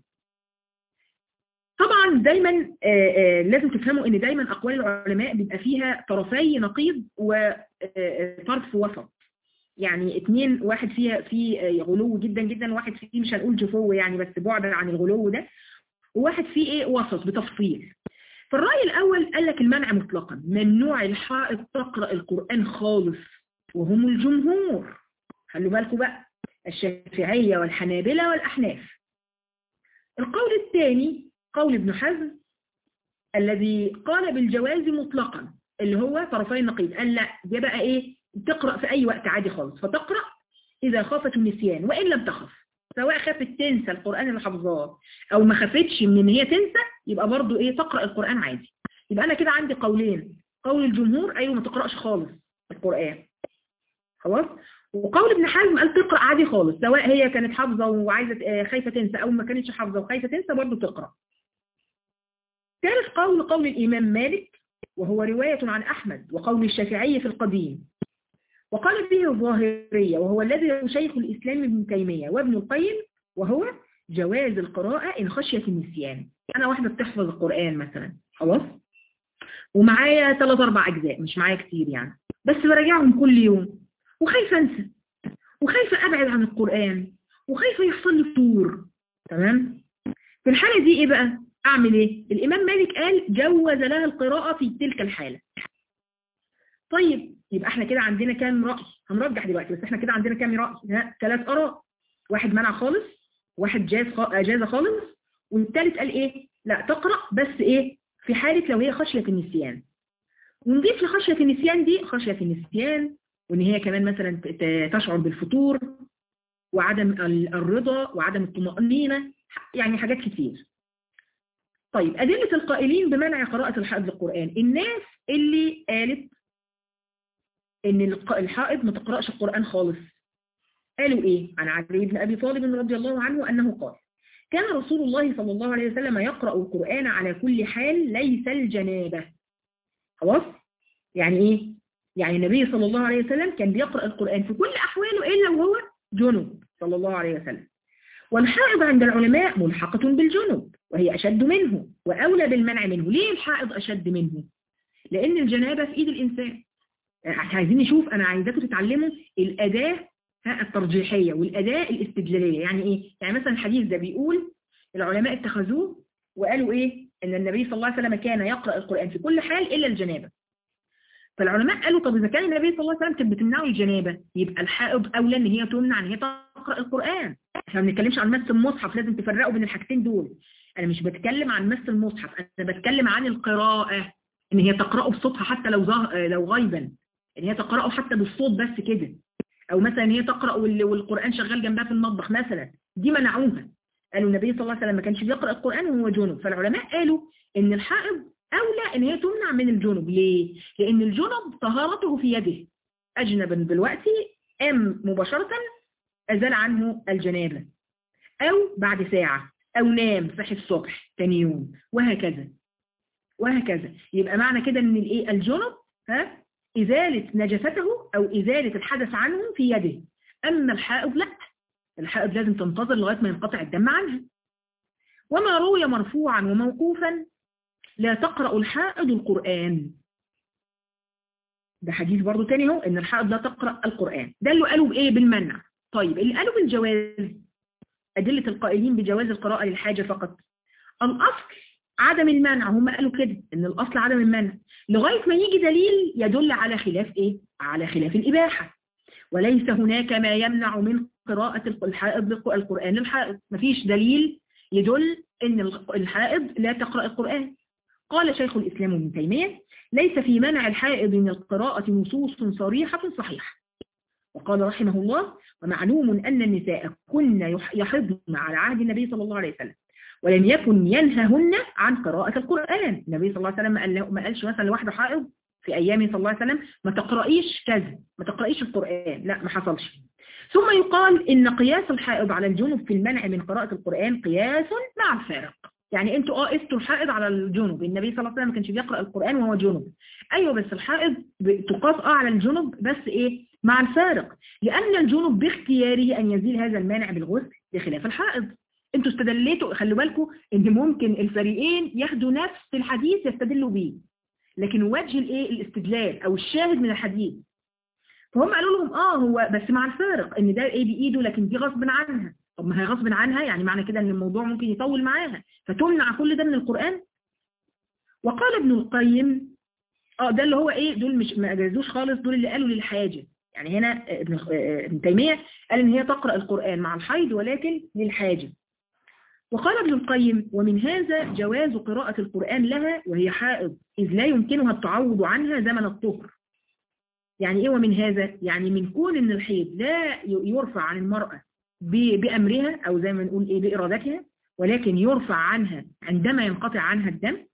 طبعا دايما آآ آآ لازم تفهموا ان دايما اقوال العلماء بيبقى فيها طرفي نقيض وطرف وسط يعني اتنين واحد فيها في غلو جدا جدا واحد فيه مش هنقول جفو يعني بس بعد عن الغلو ده وواحد فيه ايه وسط بتفصيل فالرأي الاول قال لك المنع مطلقا ممنوع الحائض تقرأ القرآن خالص وهم الجمهور خلوا بالكم بقى الشافعية والحنابلة والأحناف القول الثاني قول ابن حزم الذي قال بالجواز مطلقا اللي هو طرفي النقيض قال لا ده بقى ايه تقرأ في اي وقت عادي خالص فتقرأ اذا خافت النسيان وان لم تخف سواء خافت تنسى القرآن اللي حافظاه او ما خافتش من ان هي تنسى يبقى برضو ايه تقرأ القرآن عادي يبقى انا كده عندي قولين قول الجمهور ايوه ما تقرأش خالص القرآن خلاص وقول ابن حزم قال تقرأ عادي خالص سواء هي كانت حافظة وعايزة خايفة تنسى او ما كانتش حافظة وخايفة تنسى برضو تقرأ ثالث قول قول الإمام مالك وهو رواية عن أحمد وقول الشافعي في القديم وقال به الظاهرية وهو الذي شيخ الإسلام ابن تيمية وابن القيم وهو جواز القراءة إن خشية النسيان أنا واحدة بتحفظ القرآن مثلا خلاص ومعايا ثلاث أربع أجزاء مش معايا كتير يعني بس براجعهم كل يوم وخايفة أنسى وخايفة أبعد عن القرآن وخايفة يحصل لي فطور تمام في الحالة دي إيه بقى أعمل إيه؟ الإمام مالك قال جوز لها القراءة في تلك الحالة طيب يبقى احنا كده عندنا كام رأي هنرجح دلوقتي بس احنا كده عندنا كام رأي ها ثلاث آراء واحد منع خالص واحد جاز جاز خالص والثالث قال ايه لا تقرأ بس ايه في حالة لو هي خشية النسيان ونضيف لخشية النسيان دي خشية النسيان وان هي كمان مثلا تشعر بالفتور وعدم الرضا وعدم الطمأنينة يعني حاجات كتير طيب أدلة القائلين بمنع قراءة الحائض للقرآن الناس اللي قالت ان الحائض ما تقرأش القرآن خالص قالوا ايه عن علي بن أبي طالب رضي الله عنه أنه قال كان رسول الله صلى الله عليه وسلم يقرأ القرآن على كل حال ليس الجنابة خلاص يعني ايه يعني النبي صلى الله عليه وسلم كان بيقرأ القرآن في كل أحواله إلا وهو جنب صلى الله عليه وسلم والحائض عند العلماء ملحقة بالجنب وهي أشد منه وأولى بالمنع منه ليه الحائض أشد منه لأن الجنابة في إيد الإنسان عايزين نشوف أنا عايزاكم تتعلموا الأداة الترجيحية والأداة الاستدلالية يعني إيه؟ يعني مثلا الحديث ده بيقول العلماء اتخذوه وقالوا إيه؟ إن النبي صلى الله عليه وسلم كان يقرأ القرآن في كل حال إلا الجنابة فالعلماء قالوا طب إذا كان النبي صلى الله عليه وسلم كان بتمنعه الجنابة يبقى الحائض أولى إن هي تمنع إن هي تقرأ القرآن احنا ما بنتكلمش عن مس المصحف لازم تفرقوا بين الحاجتين دول أنا مش بتكلم عن مس المصحف أنا بتكلم عن القراءة إن هي تقرأه بصوتها حتى لو زه... لو غيبا إن هي تقرأه حتى بالصوت بس كده أو مثلا هي تقرأ والقرآن شغال جنبها في المطبخ مثلا دي منعوها قالوا النبي صلى الله عليه وسلم ما كانش بيقرأ القرآن وهو جنب فالعلماء قالوا إن الحائض أولى إن هي تمنع من الجنب ليه؟ لأن الجنب طهارته في يده أجنبا دلوقتي أم مباشرة أزال عنه الجنابة أو بعد ساعة أو نام صحي الصبح تاني يوم وهكذا وهكذا يبقى معنى كده إن الإيه الجنب ها إزالة نجسته أو إزالة الحدث عنه في يده أما الحائض لا الحائض لازم تنتظر لغاية ما ينقطع الدم عنها وما روي مرفوعا وموقوفا لا تقرأ الحائض القرآن ده حديث برضو تاني هو ان الحائض لا تقرأ القرآن ده اللي قالوا بايه بالمنع طيب اللي قالوا بالجواز أدلة القائلين بجواز القراءة للحاجة فقط الأصل عدم المنع هم قالوا كده ان الأصل عدم المنع لغاية ما يجي دليل يدل على خلاف ايه على خلاف الإباحة وليس هناك ما يمنع من قراءة الحائض القرآن للحائض مفيش دليل يدل ان الحائض لا تقرأ القرآن قال شيخ الإسلام ابن تيمية ليس في منع الحائض من القراءة نصوص صريحة صحيحة وقال رحمه الله ومعلوم أن النساء كن يحضن على عهد النبي صلى الله عليه وسلم ولم يكن ينههن عن قراءة القرآن النبي صلى الله عليه وسلم قال ما قالش مثلا لواحدة حائض في أيامه صلى الله عليه وسلم ما تقرأيش كذا ما تقرأيش القرآن لا ما حصلش ثم يقال إن قياس الحائض على الجنب في المنع من قراءة القرآن قياس مع الفارق يعني انتوا اه قستوا الحائض على الجنب النبي صلى الله عليه وسلم ما كانش بيقرأ القرآن وهو جنب ايوه بس الحائض تقاس اه على الجنب بس ايه مع الفارق لان الجنب باختياره ان يزيل هذا المانع بالغسل بخلاف الحائض انتوا استدليتوا خلوا بالكم ان ممكن الفريقين ياخدوا نفس الحديث يستدلوا بيه لكن وجه الايه الاستدلال او الشاهد من الحديث فهم قالوا لهم اه هو بس مع الفارق ان ده ايه بايده لكن دي غصب عنها طب ما هي غصب عنها يعني معنى كده ان الموضوع ممكن يطول معاها فتمنع كل ده من القرآن وقال ابن القيم اه ده اللي هو ايه دول مش ما اجازوش خالص دول اللي قالوا للحاجة يعني هنا ابن ابن تيمية قال ان هي تقرأ القرآن مع الحيض ولكن للحاجة وقال ابن القيم ومن هذا جواز قراءة القرآن لها وهي حائض إذ لا يمكنها التعوض عنها زمن الطهر يعني ايه ومن هذا يعني من كون ان الحيض لا يرفع عن المرأة بأمرها أو زي ما نقول إيه بإرادتها ولكن يرفع عنها عندما ينقطع عنها الدم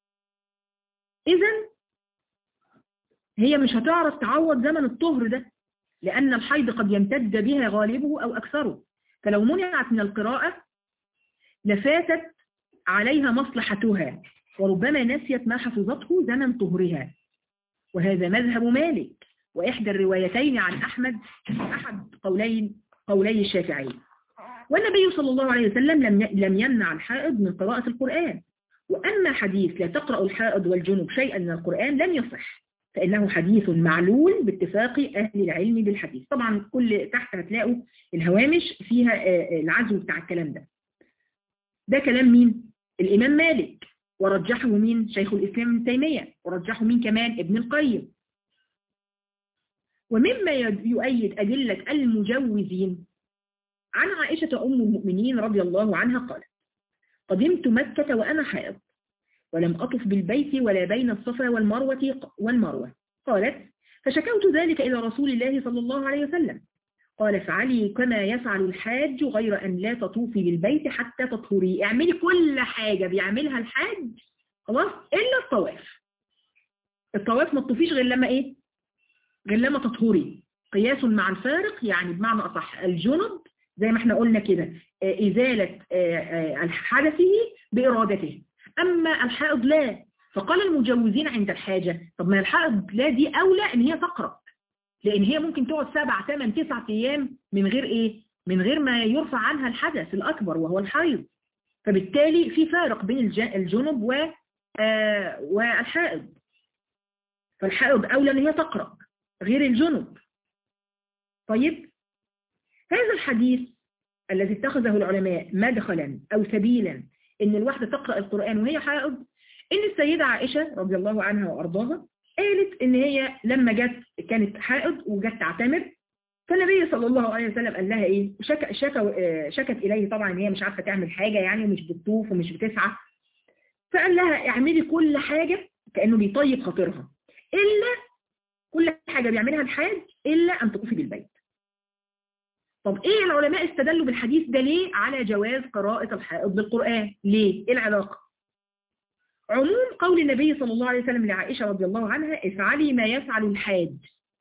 إذا هي مش هتعرف تعوض زمن الطهر ده لأن الحيض قد يمتد بها غالبه أو أكثره فلو منعت من القراءة لفاتت عليها مصلحتها وربما نسيت ما حفظته زمن طهرها وهذا مذهب مالك وإحدى الروايتين عن أحمد أحد قولين قولي الشافعي والنبي صلى الله عليه وسلم لم لم يمنع الحائض من قراءة القرآن وأما حديث لا تقرأ الحائض والجنوب شيئا من القرآن لم يصح فإنه حديث معلول باتفاق أهل العلم بالحديث طبعا كل تحت هتلاقوا الهوامش فيها العزو بتاع الكلام ده ده كلام مين؟ الإمام مالك ورجحه مين شيخ الإسلام ابن تيمية ورجحه مين كمان ابن القيم ومما يؤيد أدلة المجوزين عن عائشة أم المؤمنين رضي الله عنها قالت قدمت مكة وأنا حائض ولم أطف بالبيت ولا بين الصفا والمروة والمروة قالت فشكوت ذلك إلى رسول الله صلى الله عليه وسلم قال افعلي كما يفعل الحاج غير أن لا تطوفي بالبيت حتى تطهري اعملي كل حاجة بيعملها الحاج خلاص إلا الطواف الطواف ما تطوفيش غير لما إيه غير لما تطهري قياس مع الفارق يعني بمعنى أصح الجنب زي ما احنا قلنا كده إزالة حدثه بإرادته أما الحائض لا فقال المجوزين عند الحاجة طب ما الحائض لا دي أولى إن هي تقرأ لأن هي ممكن تقعد سبع ثمان تسع أيام من غير إيه من غير ما يرفع عنها الحدث الأكبر وهو الحيض فبالتالي في فارق بين الجنب و والحائض فالحائض أولى إن هي تقرأ غير الجنب طيب هذا الحديث الذي اتخذه العلماء مدخلا أو سبيلا إن الواحدة تقرأ القرآن وهي حائض إن السيدة عائشة رضي الله عنها وأرضاها قالت إن هي لما جت كانت حائض وجت تعتمر فالنبي صلى الله عليه وسلم قال لها إيه شك شك شكت إليه طبعا إن هي مش عارفة تعمل حاجة يعني ومش بتطوف ومش بتسعى فقال لها اعملي كل حاجة كأنه بيطيب خاطرها إلا كل حاجة بيعملها الحاج إلا أن تطوفي بالبيت طب ايه العلماء استدلوا بالحديث ده ليه على جواز قراءة الحائض بالقرآن ليه ايه العلاقة عموم قول النبي صلى الله عليه وسلم لعائشة رضي الله عنها افعلي ما يفعل الحاج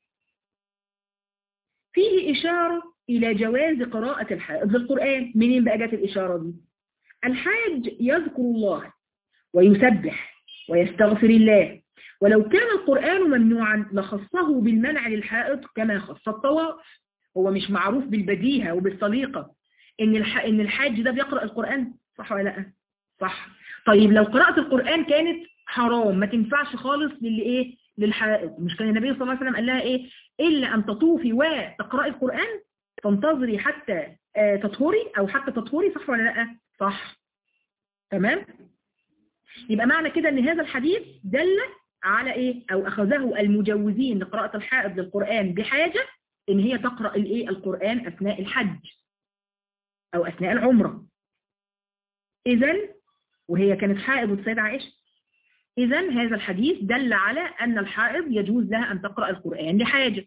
فيه إشارة إلى جواز قراءة الحائض بالقرآن منين بقى جت الإشارة دي الحاج يذكر الله ويسبح ويستغفر الله ولو كان القرآن ممنوعا لخصه بالمنع للحائض كما خص الطواف هو مش معروف بالبديهة وبالطريقة ان الح... ان الحاج ده بيقرأ القرآن صح ولا لا صح طيب لو قراءة القرآن كانت حرام ما تنفعش خالص للي ايه للحائض مش كان النبي صلى الله عليه وسلم قال لها ايه الا ان تطوفي وتقرأي القرآن تنتظري حتى آه تطهري او حتى تطهري صح ولا لا صح تمام يبقى معنى كده ان هذا الحديث دل على ايه او اخذه المجوزين لقراءة الحائض للقرآن بحاجة ان هي تقرأ الايه القرآن اثناء الحج او اثناء العمرة اذا وهي كانت حائض السيدة عائشة اذا هذا الحديث دل على ان الحائض يجوز لها ان تقرأ القرآن لحاجة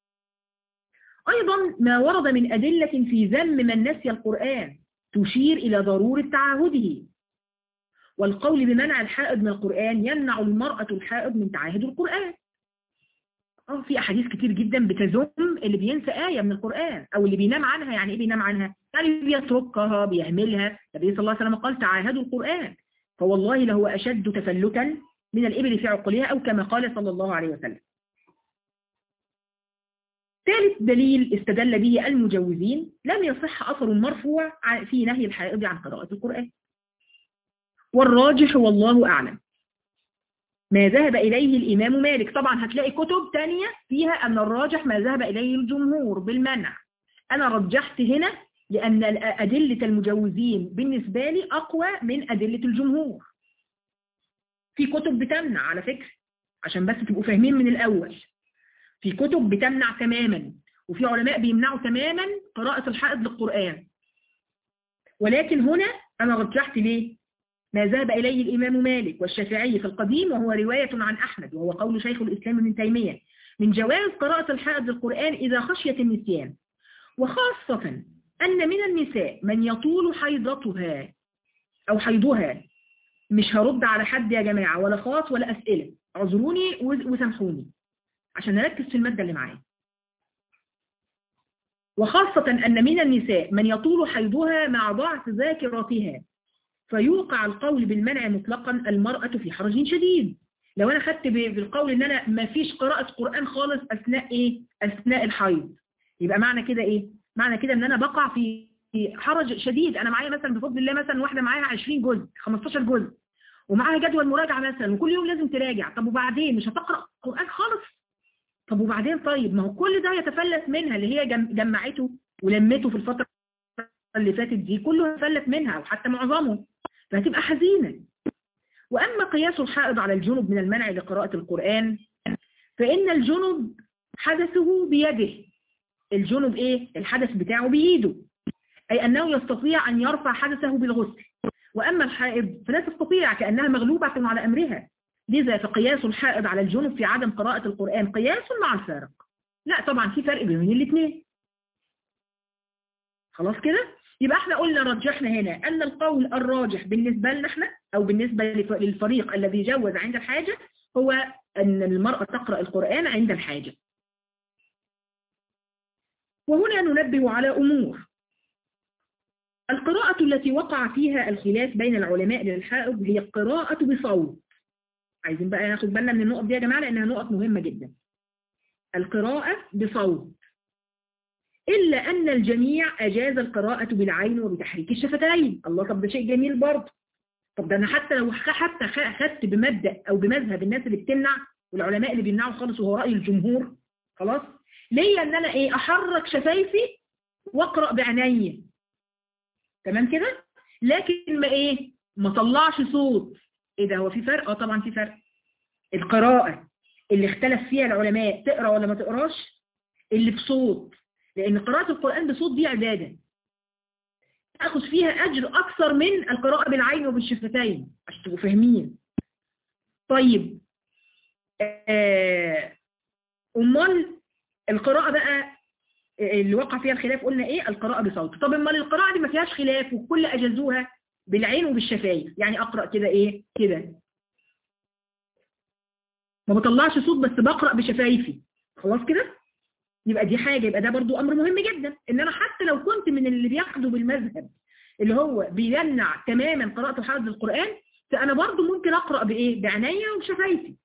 ايضا ما ورد من ادلة في ذم من نسي القرآن تشير الى ضرورة تعاهده والقول بمنع الحائض من القرآن يمنع المرأة الحائض من تعاهد القرآن اه في احاديث كتير جدا بتذم اللي بينسى آية من القرآن او اللي بينام عنها يعني ايه بينام عنها يعني بيتركها بيهملها النبي صلى الله عليه وسلم قال تعاهدوا القرآن فوالله لهو اشد تفلتا من الابل في عقلها او كما قال صلى الله عليه وسلم ثالث دليل استدل به المجوزين لم يصح اثر مرفوع في نهي الحائض عن قراءة القرآن والراجح والله اعلم ما ذهب إليه الإمام مالك طبعا هتلاقي كتب تانية فيها أن الراجح ما ذهب إليه الجمهور بالمنع أنا رجحت هنا لأن أدلة المجوزين بالنسبة لي أقوى من أدلة الجمهور في كتب بتمنع على فكرة عشان بس تبقوا فاهمين من الأول في كتب بتمنع تماما وفي علماء بيمنعوا تماما قراءة الحائض للقرآن ولكن هنا أنا رجحت ليه ما ذهب إليه الإمام مالك والشافعي في القديم وهو رواية عن أحمد وهو قول شيخ الإسلام ابن تيمية من جواز قراءة الحائض للقرآن إذا خشيت النسيان وخاصة أن من النساء من يطول حيضتها أو حيضها مش هرد على حد يا جماعة ولا خاص ولا أسئلة اعذروني وسامحوني عشان نركز في المادة اللي معايا وخاصة أن من النساء من يطول حيضها مع ضعف ذاكرتها فيوقع القول بالمنع مطلقا المرأة في حرج شديد لو أنا خدت بالقول إن أنا ما فيش قراءة قرآن خالص أثناء إيه أثناء الحيض يبقى معنى كده إيه معنى كده إن أنا بقع في حرج شديد أنا معايا مثلا بفضل الله مثلا واحدة معاها 20 جزء 15 جزء ومعاها جدول مراجعة مثلا وكل يوم لازم تراجع طب وبعدين مش هتقرأ قرآن خالص طب وبعدين طيب ما هو كل ده يتفلت منها اللي هي جمعته ولمته في الفترة اللي فاتت دي كله يتفلت منها وحتى معظمه فهتبقى حزينة وأما قياس الحائض على الجنب من المنع لقراءة القرآن فإن الجنب حدثه بيده الجنب إيه؟ الحدث بتاعه بإيده أي أنه يستطيع أن يرفع حدثه بالغسل وأما الحائض فلا تستطيع كأنها مغلوبة على أمرها لذا فقياس الحائض على الجنب في عدم قراءة القرآن قياس مع الفارق لا طبعا في فرق بين الاثنين خلاص كده يبقى احنا قلنا رجحنا هنا أن القول الراجح بالنسبة لنا احنا أو بالنسبة للفريق الذي جوز عند الحاجة هو أن المرأة تقرأ القرآن عند الحاجة وهنا ننبه على أمور القراءة التي وقع فيها الخلاف بين العلماء للحائض هي القراءة بصوت عايزين بقى ناخد بالنا من النقط دي يا جماعة لأنها نقط مهمة جدا القراءة بصوت إلا أن الجميع أجاز القراءة بالعين وبتحريك الشفتين الله طب ده شيء جميل برضه طب ده أنا حتى لو حتى خدت بمبدأ أو بمذهب الناس اللي بتمنع والعلماء اللي بيمنعوا خالص وهو رأي الجمهور خلاص ليا أن أنا إيه أحرك شفايفي وأقرأ بعيني تمام كده لكن ما إيه ما طلعش صوت إيه ده هو في فرق؟ اه طبعا في فرق القراءة اللي اختلف فيها العلماء تقرأ ولا ما تقراش اللي بصوت لأن قراءة القرآن بصوت دي عبادة تأخذ فيها أجر أكثر من القراءة بالعين وبالشفتين عشان تبقوا فاهمين طيب أمال القراءة بقى اللي وقع فيها الخلاف قلنا إيه القراءة بصوت طب أمال القراءة دي ما فيهاش خلاف وكل أجازوها بالعين وبالشفايف يعني أقرأ كده إيه كده ما بطلعش صوت بس بقرأ بشفايفي خلاص كده يبقى دي حاجة يبقى ده برضو أمر مهم جدا إن أنا حتى لو كنت من اللي بياخدوا بالمذهب اللي هو بيمنع تماما قراءة حافظ القرآن فأنا برضو ممكن أقرأ بإيه بعناية وبشفايفي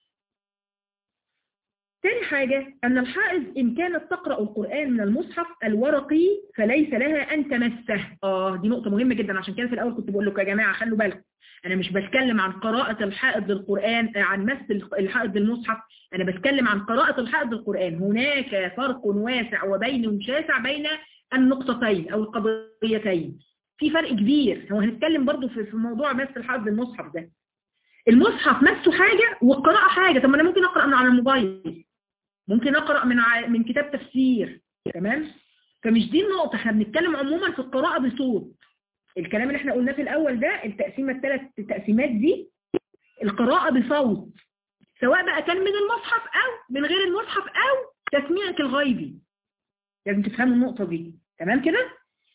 تاني حاجة أن الحائض إن كانت تقرأ القرآن من المصحف الورقي فليس لها أن تمسه آه دي نقطة مهمة جدا عشان كده في الأول كنت بقول لكم يا جماعة خلوا بالكم أنا مش بتكلم عن قراءة الحائض للقرآن عن مس الحائض للمصحف أنا بتكلم عن قراءة الحائض للقرآن هناك فرق واسع وبين شاسع بين النقطتين أو القضيتين في فرق كبير هو هنتكلم برضو في موضوع مس الحائض للمصحف ده المصحف مسه حاجة والقراءة حاجة طب ما أنا ممكن أقرأ من على الموبايل ممكن أقرأ من من كتاب تفسير تمام فمش دي النقطة احنا بنتكلم عموما في القراءة بصوت الكلام اللي احنا قلناه في الأول ده التقسيمة الثلاث تقسيمات دي القراءة بصوت سواء بقى كان من المصحف أو من غير المصحف أو تسميعك الغيبي لازم تفهموا النقطة دي تمام كده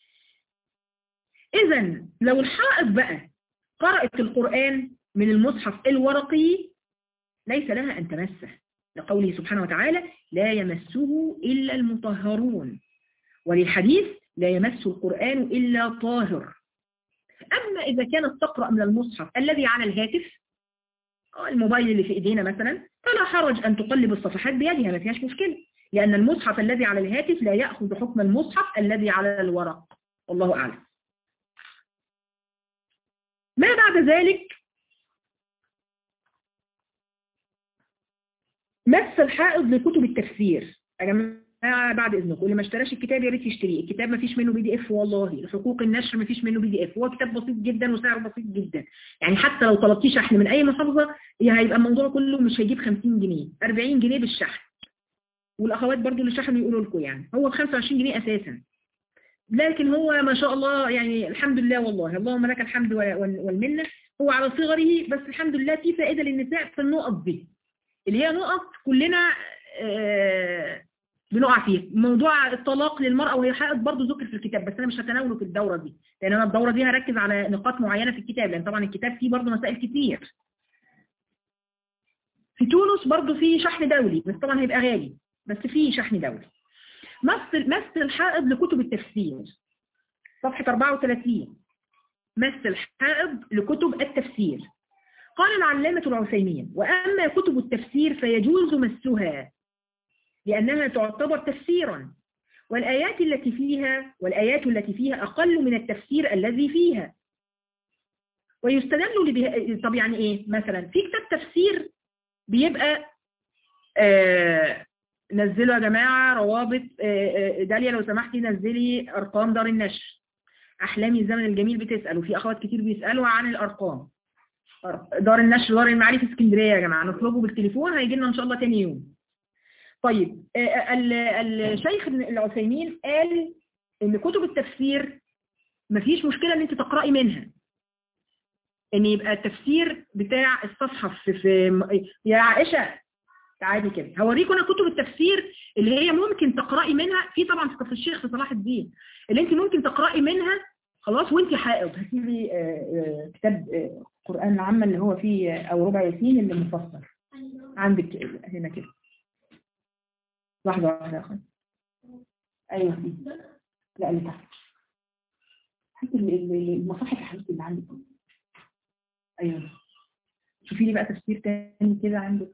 إذا لو الحائط بقى قرأت القرآن من المصحف الورقي ليس لها أن تمسه لقوله سبحانه وتعالى لا يمسه إلا المطهرون وللحديث لا يمس القرآن إلا طاهر أما إذا كانت تقرأ من المصحف الذي على الهاتف الموبايل اللي في إيدينا مثلا فلا حرج أن تقلب الصفحات بيدها ما فيهاش مشكلة لأن المصحف الذي على الهاتف لا يأخذ حكم المصحف الذي على الورق والله أعلم ما بعد ذلك مس الحائض لكتب التفسير يا جماعه بعد اذنكم اللي ما اشتراش الكتاب يا ريت يشتريه الكتاب ما فيش منه بي دي اف والله حقوق النشر ما فيش منه بي دي اف هو كتاب بسيط جدا وسعره بسيط جدا يعني حتى لو طلبتيه شحن من اي محافظه هيبقى الموضوع كله مش هيجيب 50 جنيه 40 جنيه بالشحن والاخوات برضو اللي شحنوا يقولوا لكم يعني هو ب 25 جنيه اساسا لكن هو ما شاء الله يعني الحمد لله والله اللهم لك الحمد والمنه هو على صغره بس الحمد لله في فائده للنساء في النقط دي اللي هي نقط كلنا بنقع فيها موضوع الطلاق للمرأة وهي حائض برضه ذكر في الكتاب بس أنا مش هتناوله في الدورة دي لأن أنا الدورة دي هركز على نقاط معينة في الكتاب لأن طبعا الكتاب فيه برضه مسائل كتير في تونس برضه في شحن دولي بس طبعا هيبقى غالي بس في شحن دولي مس مس الحائض لكتب التفسير صفحة 34 مس الحائض لكتب التفسير قال العلامة العثيمين وأما كتب التفسير فيجوز مسها لأنها تعتبر تفسيرا والآيات التي فيها والآيات التي فيها أقل من التفسير الذي فيها ويستدل لبه... طب يعني إيه مثلا في كتاب تفسير بيبقى آه نزلوا يا جماعة روابط آه داليا لو سمحتي نزلي أرقام دار النشر احلامي الزمن الجميل بتسال وفي اخوات كتير بيسالوا عن الارقام دار النشر دار المعارف اسكندريه يا جماعه نطلبه بالتليفون هيجي لنا ان شاء الله تاني يوم طيب الشيخ ابن العثيمين قال ان كتب التفسير مفيش مشكله ان انت تقراي منها ان يبقى التفسير بتاع الصفحه في, في يا عائشه عادي كده هوريكم انا كتب التفسير اللي هي ممكن تقراي منها في طبعا في كفر الشيخ في صلاح الدين اللي انت ممكن تقراي منها خلاص وانت حائض هتجيبي كتاب القران العامه اللي هو فيه او ربع ياسين اللي مفسر عندك هنا كده لحظه واحده يا اخوان ايوه دي لا اللي تحت حتى المصاحف الحديث اللي عندك ايوه شوفي لي بقى تفسير تاني كده عندك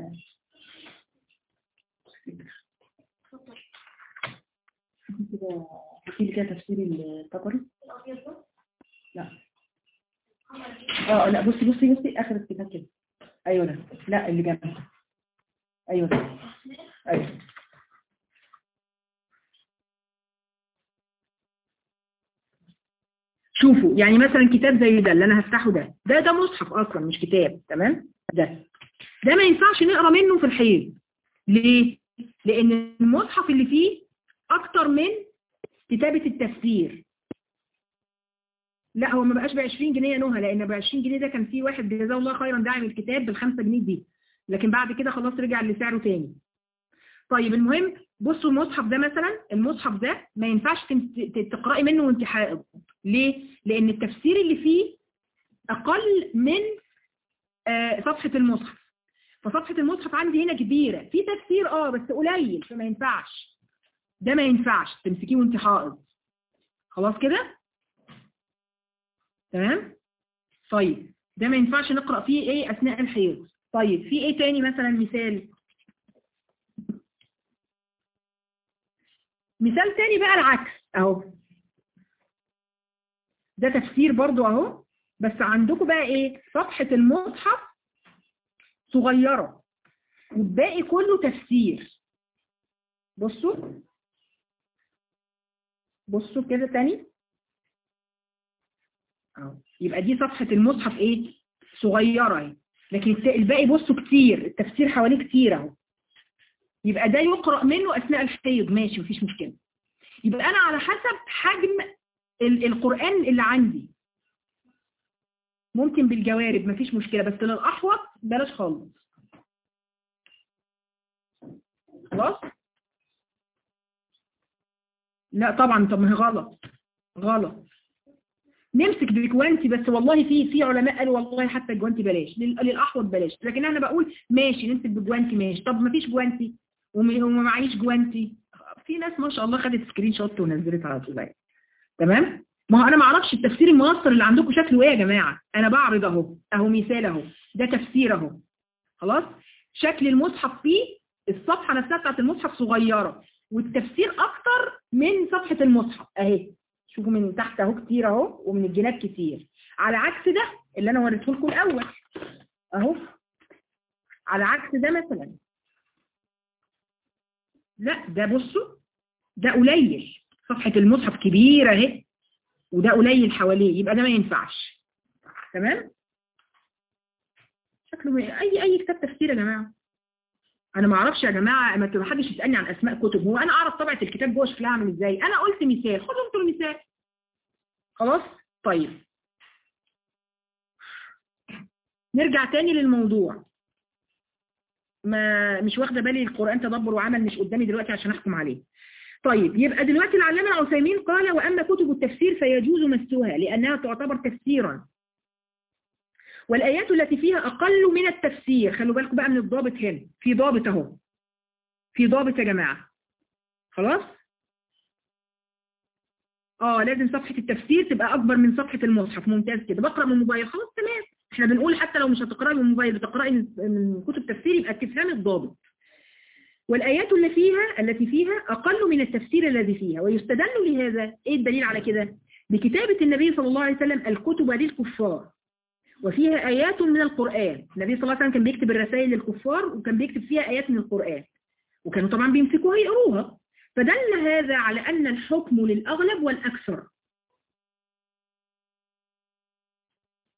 شوفي كده شوفي لي كده تفسير الطبري لا اه لا بصي بصي بصي اخر الكتاب كده ايوه ده لا اللي جنبه ايوه ده ايوه شوفوا يعني مثلا كتاب زي ده اللي انا هفتحه ده ده ده مصحف اصلا مش كتاب تمام ده ده ما ينفعش نقرا منه في الحيض ليه لان المصحف اللي فيه اكتر من كتابة التفسير لا هو ما بقاش ب 20 جنيه يا نهى لان ب 20 جنيه ده كان فيه واحد جزاه الله خيرا داعم الكتاب بالخمسة جنيه دي لكن بعد كده خلاص رجع لسعره تاني طيب المهم بصوا المصحف ده مثلا المصحف ده ما ينفعش تقرأي منه وانت حائض ليه؟ لأن التفسير اللي فيه أقل من آه صفحة المصحف فصفحة المصحف عندي هنا كبيرة في تفسير اه بس قليل فما ينفعش ده ما ينفعش تمسكيه وانت حائض خلاص كده؟ تمام؟ طيب ده ما ينفعش نقرأ فيه ايه أثناء الحيض طيب في ايه تاني مثلا مثال مثال تاني بقى العكس اهو ده تفسير برضو اهو بس عندكم بقى ايه صفحة المصحف صغيرة والباقي كله تفسير بصوا بصوا كده تاني اهو يبقى دي صفحة المصحف ايه صغيرة اهي لكن الباقي بصوا كتير التفسير حواليه كتير اهو يبقى ده يقرأ منه أثناء الحيض ماشي مفيش مشكلة يبقى أنا على حسب حجم القرآن اللي عندي ممكن بالجوارب مفيش مشكلة بس للأحوط بلاش خالص خلاص لا طبعا طب ما هي غلط غلط نمسك بجوانتي بس والله في في علماء قالوا والله حتى الجوانتي بلاش للأحوط بلاش لكن انا بقول ماشي نمسك بجوانتي ماشي طب ما فيش جوانتي وما معيش جوانتي في ناس ما شاء الله خدت سكرين شوت ونزلت على طول تمام ما هو انا ما اعرفش التفسير الميسر اللي عندكم شكله ايه يا جماعه انا بعرض اهو اهو مثال اهو ده تفسير اهو خلاص شكل المصحف فيه الصفحه نفسها بتاعت المصحف صغيره والتفسير اكتر من صفحه المصحف اهي شوفوا من تحت اهو كتير اهو ومن الجناب كتير على عكس ده اللي انا وريته لكم الاول اهو على عكس ده مثلا لا ده بصوا ده قليل صفحة المصحف كبيرة اهي وده قليل حواليه يبقى ده ما ينفعش تمام شكله اي اي كتاب تفسير يا جماعه انا ما اعرفش يا جماعه ما حدش يسالني عن اسماء كتب هو انا اعرف طبعه الكتاب جوه شكلها عامل ازاي انا قلت مثال خدوا انتوا المثال خلاص طيب نرجع تاني للموضوع ما مش واخده بالي القرآن تدبر وعمل مش قدامي دلوقتي عشان احكم عليه طيب يبقى دلوقتي العلامة العثيمين قال وأما كتب التفسير فيجوز مسها لأنها تعتبر تفسيرا والآيات التي فيها أقل من التفسير خلوا بالكم بقى من الضابط هنا في ضابط اهو في ضابط يا جماعة خلاص اه لازم صفحة التفسير تبقى أكبر من صفحة المصحف ممتاز كده بقرأ من الموبايل خلاص تمام احنا بنقول حتى لو مش هتقرأي من الموبايل بتقرأي من كتب تفسير يبقى تفهمي الضابط والآيات اللي فيها التي فيها أقل من التفسير الذي فيها ويستدل لهذا إيه الدليل على كده بكتابة النبي صلى الله عليه وسلم الكتب للكفار وفيها آيات من القرآن النبي صلى الله عليه وسلم كان بيكتب الرسائل للكفار وكان بيكتب فيها آيات من القرآن وكانوا طبعا بيمسكوها يقروها فدل هذا على أن الحكم للأغلب والأكثر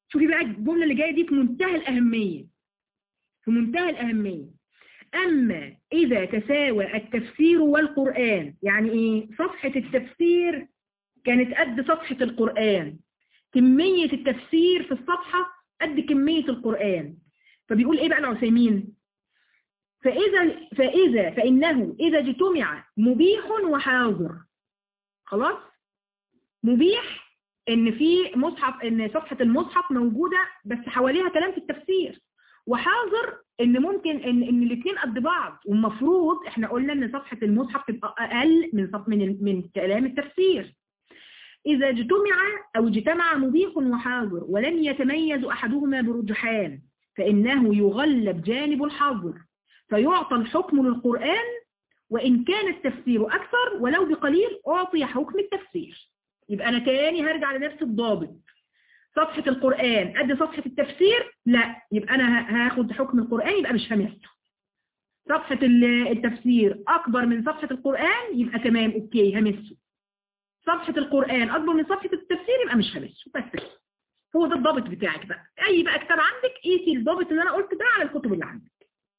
شوفي بقى الجملة اللي جاية دي في منتهى الأهمية في منتهى الأهمية أما إذا تساوى التفسير والقرآن يعني إيه صفحة التفسير كانت قد صفحة القرآن كمية التفسير في الصفحة قد كمية القرآن فبيقول إيه بقى العثيمين فإذا, فإذا فإنه إذا اجتمع مبيح وحاضر خلاص مبيح ان في مصحف ان صفحة المصحف موجودة بس حواليها كلام في التفسير وحاضر ان ممكن ان ان الاثنين قد بعض والمفروض احنا قلنا ان صفحة المصحف تبقى اقل من صف من من كلام التفسير اذا اجتمع او اجتمع مبيح وحاضر ولم يتميز احدهما برجحان فانه يغلب جانب الحاضر فيعطى الحكم للقرآن وإن كان التفسير أكثر ولو بقليل أعطي حكم التفسير يبقى أنا تاني هرجع لنفس الضابط صفحة القرآن قد صفحة التفسير لا يبقى أنا هاخد حكم القرآن يبقى مش همسته صفحة التفسير أكبر من صفحة القرآن يبقى تمام أوكي همسه صفحة القرآن أكبر من صفحة التفسير يبقى مش همسه بس هو ده الضابط بتاعك بقى أي بقى كتاب عندك قيسي الضابط اللي أنا قلت ده على الكتب اللي عندك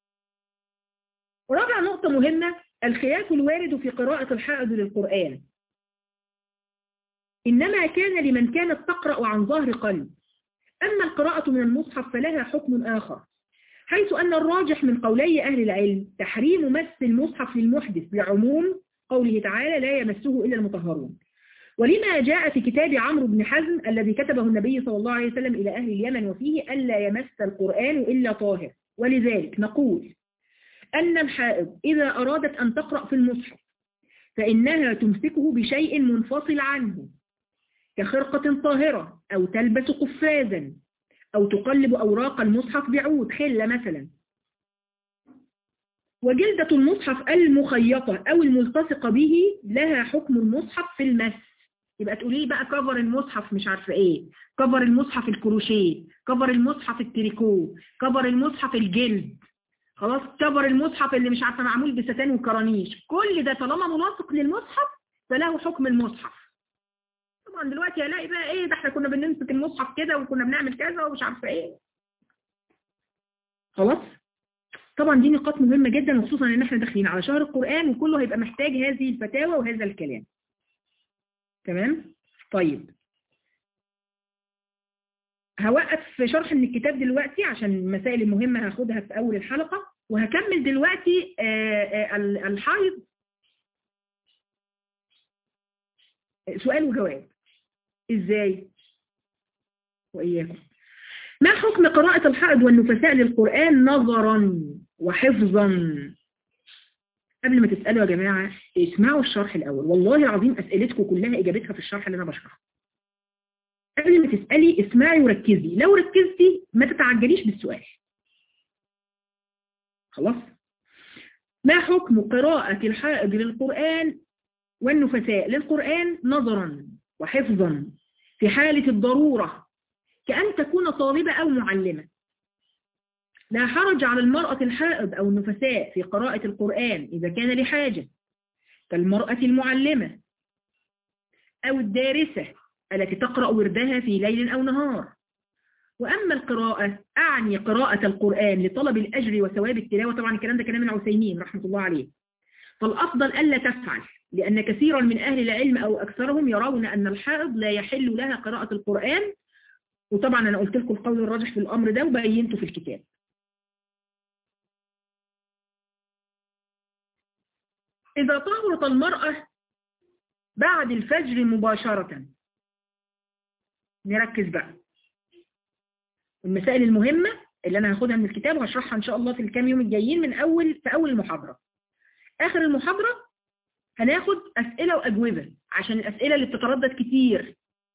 ورابع نقطة مهمة الخلاف الوارد في قراءة الحائض للقرآن إنما كان لمن كانت تقرأ عن ظهر قلب أما القراءة من المصحف فلها حكم آخر حيث أن الراجح من قولي أهل العلم تحريم مس المصحف للمحدث بعموم قوله تعالى لا يمسه إلا المطهرون ولما جاء في كتاب عمرو بن حزم الذي كتبه النبي صلى الله عليه وسلم إلى أهل اليمن وفيه ألا يمس القرآن إلا طاهر ولذلك نقول أن الحائض إذا أرادت أن تقرأ في المصحف فإنها تمسكه بشيء منفصل عنه كخرقة طاهرة أو تلبس قفازا أو تقلب أوراق المصحف بعود خلة مثلا وجلدة المصحف المخيطة أو الملتصقة به لها حكم المصحف في المس يبقى تقولي بقى كفر المصحف مش عارفة ايه كفر المصحف الكروشيه كفر المصحف التريكو كفر المصحف الجلد خلاص كفر المصحف اللي مش عارفه معمول بستان وكرانيش كل ده طالما ملاصق للمصحف فله حكم المصحف طبعا دلوقتي هلاقي بقى ايه ده احنا كنا بنمسك المصحف كده وكنا بنعمل كذا ومش عارفه ايه خلاص طبعا دي نقاط مهمة جدا وخصوصا ان احنا داخلين على شهر القرآن وكله هيبقى محتاج هذه الفتاوى وهذا الكلام تمام طيب هوقف في شرح من الكتاب دلوقتي عشان المسائل المهمة هاخدها في أول الحلقة وهكمل دلوقتي الحيض سؤال وجواب ازاي وإياكم ما حكم قراءة الحائض والنفساء للقرآن نظرا وحفظا قبل ما تسألوا يا جماعة اسمعوا الشرح الأول والله العظيم أسئلتكم كلها إجابتها في الشرح اللي أنا بشرحه قبل ما تسألي اسمعي وركزي لو ركزتي ما تتعجليش بالسؤال خلاص ما حكم قراءة الحائض للقرآن والنفساء للقرآن نظرا وحفظا في حالة الضرورة كأن تكون طالبة أو معلمة لا حرج على المرأة الحائض أو النفساء في قراءة القرآن إذا كان لحاجة كالمرأة المعلمة أو الدارسة التي تقرأ وردها في ليل أو نهار وأما القراءة أعني قراءة القرآن لطلب الأجر وثواب التلاوة طبعا الكلام ده كلام من عثيمين رحمة الله عليه فالأفضل ألا تفعل لأن كثيرا من أهل العلم أو أكثرهم يرون أن الحائض لا يحل لها قراءة القرآن وطبعا أنا قلت لكم القول الراجح في الأمر ده وبينته في الكتاب إذا طهرت المرأة بعد الفجر مباشرة نركز بقى المسائل المهمة اللي أنا هاخدها من الكتاب وهشرحها إن شاء الله في الكام يوم الجايين من أول في أول المحاضرة آخر المحاضرة هناخد أسئلة وأجوبة عشان الأسئلة اللي بتتردد كتير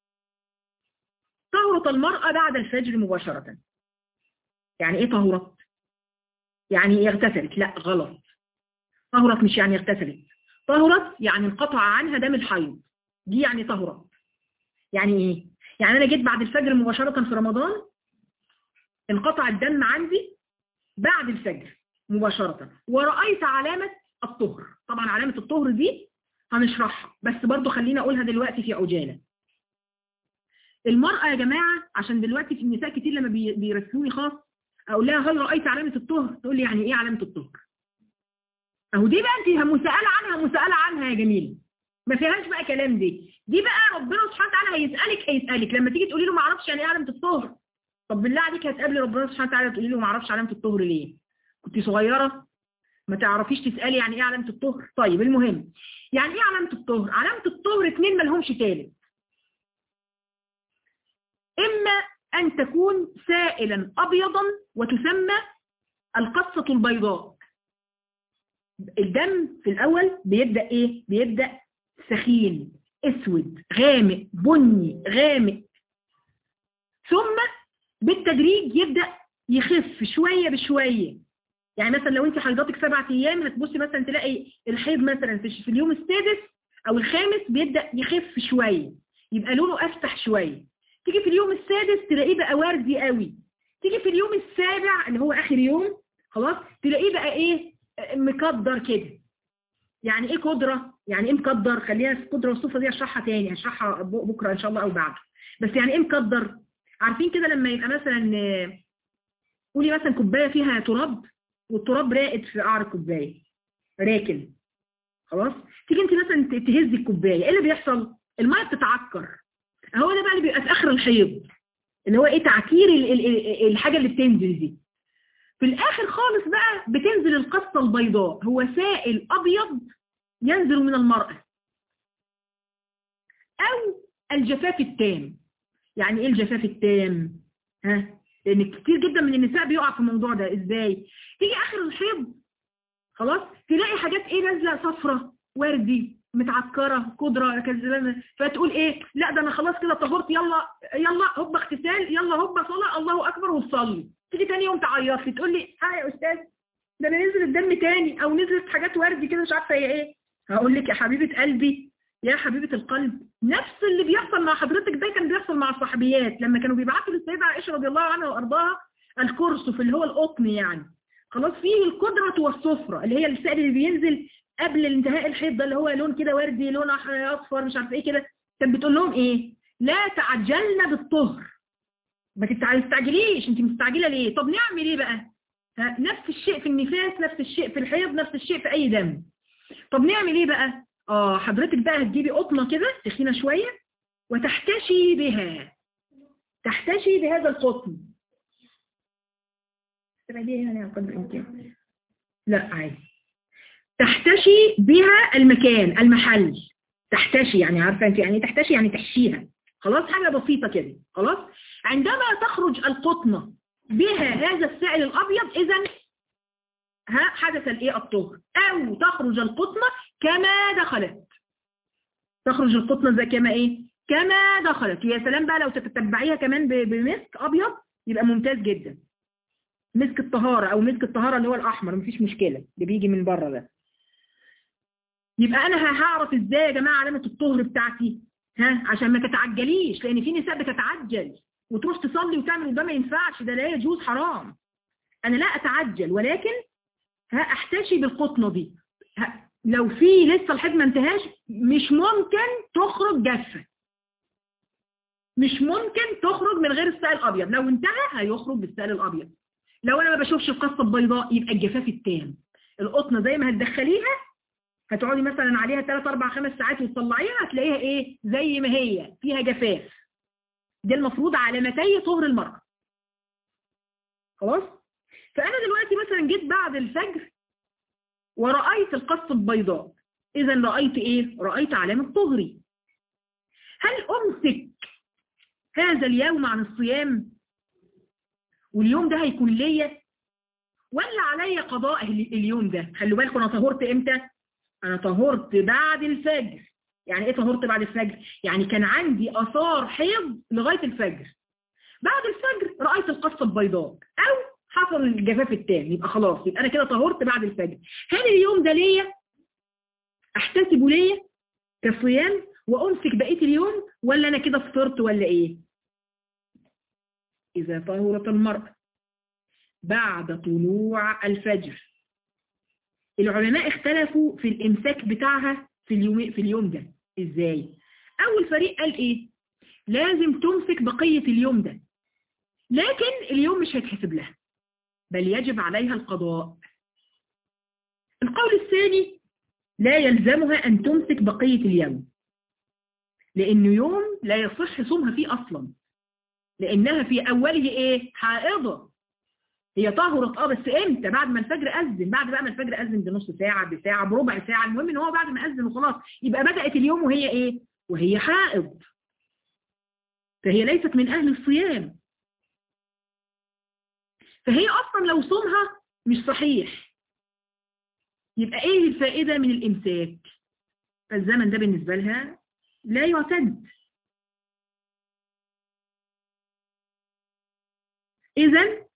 طهرت المرأة بعد الفجر مباشرة يعني إيه طهرت؟ يعني اغتسلت لا غلط طهرت مش يعني اغتسلت طهرت يعني انقطع عنها دم الحيض دي يعني طهرت يعني ايه يعني انا جيت بعد الفجر مباشرة في رمضان انقطع الدم عندي بعد الفجر مباشرة ورأيت علامة الطهر طبعا علامة الطهر دي هنشرحها بس برضو خلينا اقولها دلوقتي في عجالة المرأة يا جماعة عشان دلوقتي في النساء كتير لما بي- بيرسلوني خاص اقول لها هل رأيت علامة الطهر تقول لي يعني ايه علامة الطهر اهو دي بقى انت مسألة عنها مسألة عنها يا جميل ما فيهاش بقى كلام دي دي بقى ربنا سبحانه وتعالى هيسألك هيسألك لما تيجي تقولي له ما اعرفش يعني ايه علامة الطهر طب بالله عليك هتقابلي ربنا سبحانه وتعالى تقولي له ما اعرفش علامة الطهر ليه كنت صغيرة ما تعرفيش تسألي يعني ايه علامة الطهر طيب المهم يعني ايه علامة الطهر علامة الطهر اتنين ملهمش تالت اما ان تكون سائلا ابيضا وتسمى القصة البيضاء الدم في الاول بيبدأ ايه بيبدأ سخين اسود غامق بني غامق ثم بالتدريج يبدأ يخف شوية بشوية يعني مثلا لو انت حيضاتك سبعة ايام هتبصي مثلا تلاقي الحيض مثلا في في اليوم السادس او الخامس بيبدأ يخف شوية يبقى لونه افتح شوية تيجي في اليوم السادس تلاقيه بقى وردي قوي تيجي في اليوم السابع اللي هو اخر يوم خلاص تلاقيه بقى ايه مكدر كده يعني ايه قدرة يعني ايه مكدر خلينا القدرة والصفة دي اشرحها تاني هشرحها ب- بكرة ان شاء الله او بعده بس يعني ايه مكدر عارفين كده لما يبقى مثلا آه، قولي مثلا كوباية فيها تراب والتراب راقد في قعر الكوباية راكن خلاص تيجي انت مثلا ت- تهزي الكوباية ايه اللي بيحصل المية بتتعكر هو ده بقى اللي بيبقى في اخر الحيض اللي هو ايه تعكير ال- ال- ال- الحاجة اللي بتنزل دي في الاخر خالص بقى بتنزل القصة البيضاء هو سائل ابيض ينزل من المرأة او الجفاف التام يعني ايه الجفاف التام ها لان كتير جدا من النساء بيقع في الموضوع ده ازاي تيجي اخر الحيض خلاص تلاقي حاجات ايه نازله صفرة وردي متعكره قدره كذا فتقول ايه لا ده انا خلاص كده طهرت يلا يلا هوب اغتسال يلا هوب صلاه الله اكبر وتصلي تيجي تاني يوم تعيط لي تقول لي اه يا استاذ ده انا نزل الدم تاني او نزلت حاجات وردي كده مش عارفه هي ايه هقول لك يا حبيبه قلبي يا حبيبه القلب نفس اللي بيحصل مع حضرتك ده كان بيحصل مع الصحابيات لما كانوا بيبعتوا للسيده عائشه رضي الله عنها وارضاها الكرسف اللي هو القطن يعني خلاص فيه القدرة والصفرة اللي هي السائل اللي بينزل قبل انتهاء الحيض ده اللي هو لون كده وردي لون أح- اصفر مش عارف ايه كده كانت بتقول لهم ايه لا تعجلنا بالطهر ما تتع- تستعجليش انت مستعجله ليه طب نعمل ايه بقى ها، نفس الشيء في النفاس نفس الشيء في الحيض نفس الشيء في اي دم طب نعمل ايه بقى اه حضرتك بقى هتجيبي قطنه كده تخينه شويه وتحتشي بها تحتشي بهذا القطن تبعديها يعني على قدر الامكان لا عادي تحتشي بها المكان المحل تحتشي يعني عارفه انت يعني إيه تحتشي يعني تحشيها خلاص حاجه بسيطه كده خلاص عندما تخرج القطنه بها هذا السائل الابيض اذا ها حدث الايه الطهر او تخرج القطنه كما دخلت تخرج القطنه زي كما ايه كما دخلت ويا سلام بقى لو تتبعيها كمان ب- بمسك ابيض يبقى ممتاز جدا مسك الطهارة او مسك الطهارة اللي هو الاحمر مفيش مشكلة اللي بيجي من بره ده يبقى انا هعرف ازاي يا جماعة علامة الطهر بتاعتي ها عشان ما تتعجليش لان في نساء بتتعجل وتروح تصلي وتعمل وده ما ينفعش ده لا يجوز حرام انا لا اتعجل ولكن ها احتشي بالقطنة دي ها لو في لسه الحد ما انتهاش مش ممكن تخرج جافة مش ممكن تخرج من غير السائل الابيض لو انتهى هيخرج بالسائل الابيض لو انا ما بشوفش القصه البيضاء يبقى الجفاف التام القطنه زي ما هتدخليها هتقعدي مثلا عليها 3 4 5 ساعات وتطلعيها هتلاقيها ايه زي ما هي فيها جفاف دي المفروض علامتي طهر المرأة خلاص فانا دلوقتي مثلا جيت بعد الفجر ورأيت القصة البيضاء اذا رأيت ايه رأيت علامة طهري هل امسك هذا اليوم عن الصيام واليوم ده هيكون ليا ولا عليا قضاء ال- اليوم ده خلوا بالكم انا طهرت امتى انا طهرت بعد الفجر يعني ايه طهرت بعد الفجر يعني كان عندي اثار حيض لغايه الفجر بعد الفجر رايت القصه البيضاء او حصل الجفاف التام يبقى خلاص يبقى انا كده طهرت بعد الفجر هل اليوم ده ليا احتسبه ليا كصيام وامسك بقيه اليوم ولا انا كده فطرت ولا ايه إذا طهرت المرأة بعد طلوع الفجر العلماء اختلفوا في الإمساك بتاعها في اليوم في اليوم ده إزاي؟ أول فريق قال إيه؟ لازم تمسك بقية اليوم ده لكن اليوم مش هيتحسب لها بل يجب عليها القضاء القول الثاني لا يلزمها أن تمسك بقية اليوم لأنه يوم لا يصح صومها فيه أصلا لأنها في أوله إيه حائضة هي طهرت اه بس امتى بعد ما الفجر أذن بعد بقى ما الفجر أذن بنص ساعة بساعة بربع ساعة المهم ان هو بعد ما أذن وخلاص يبقى بدأت اليوم وهي ايه وهي حائض فهي ليست من أهل الصيام فهي أصلا لو صومها مش صحيح يبقى ايه الفائدة من الإمساك فالزمن ده بالنسبة لها لا يعتد إذا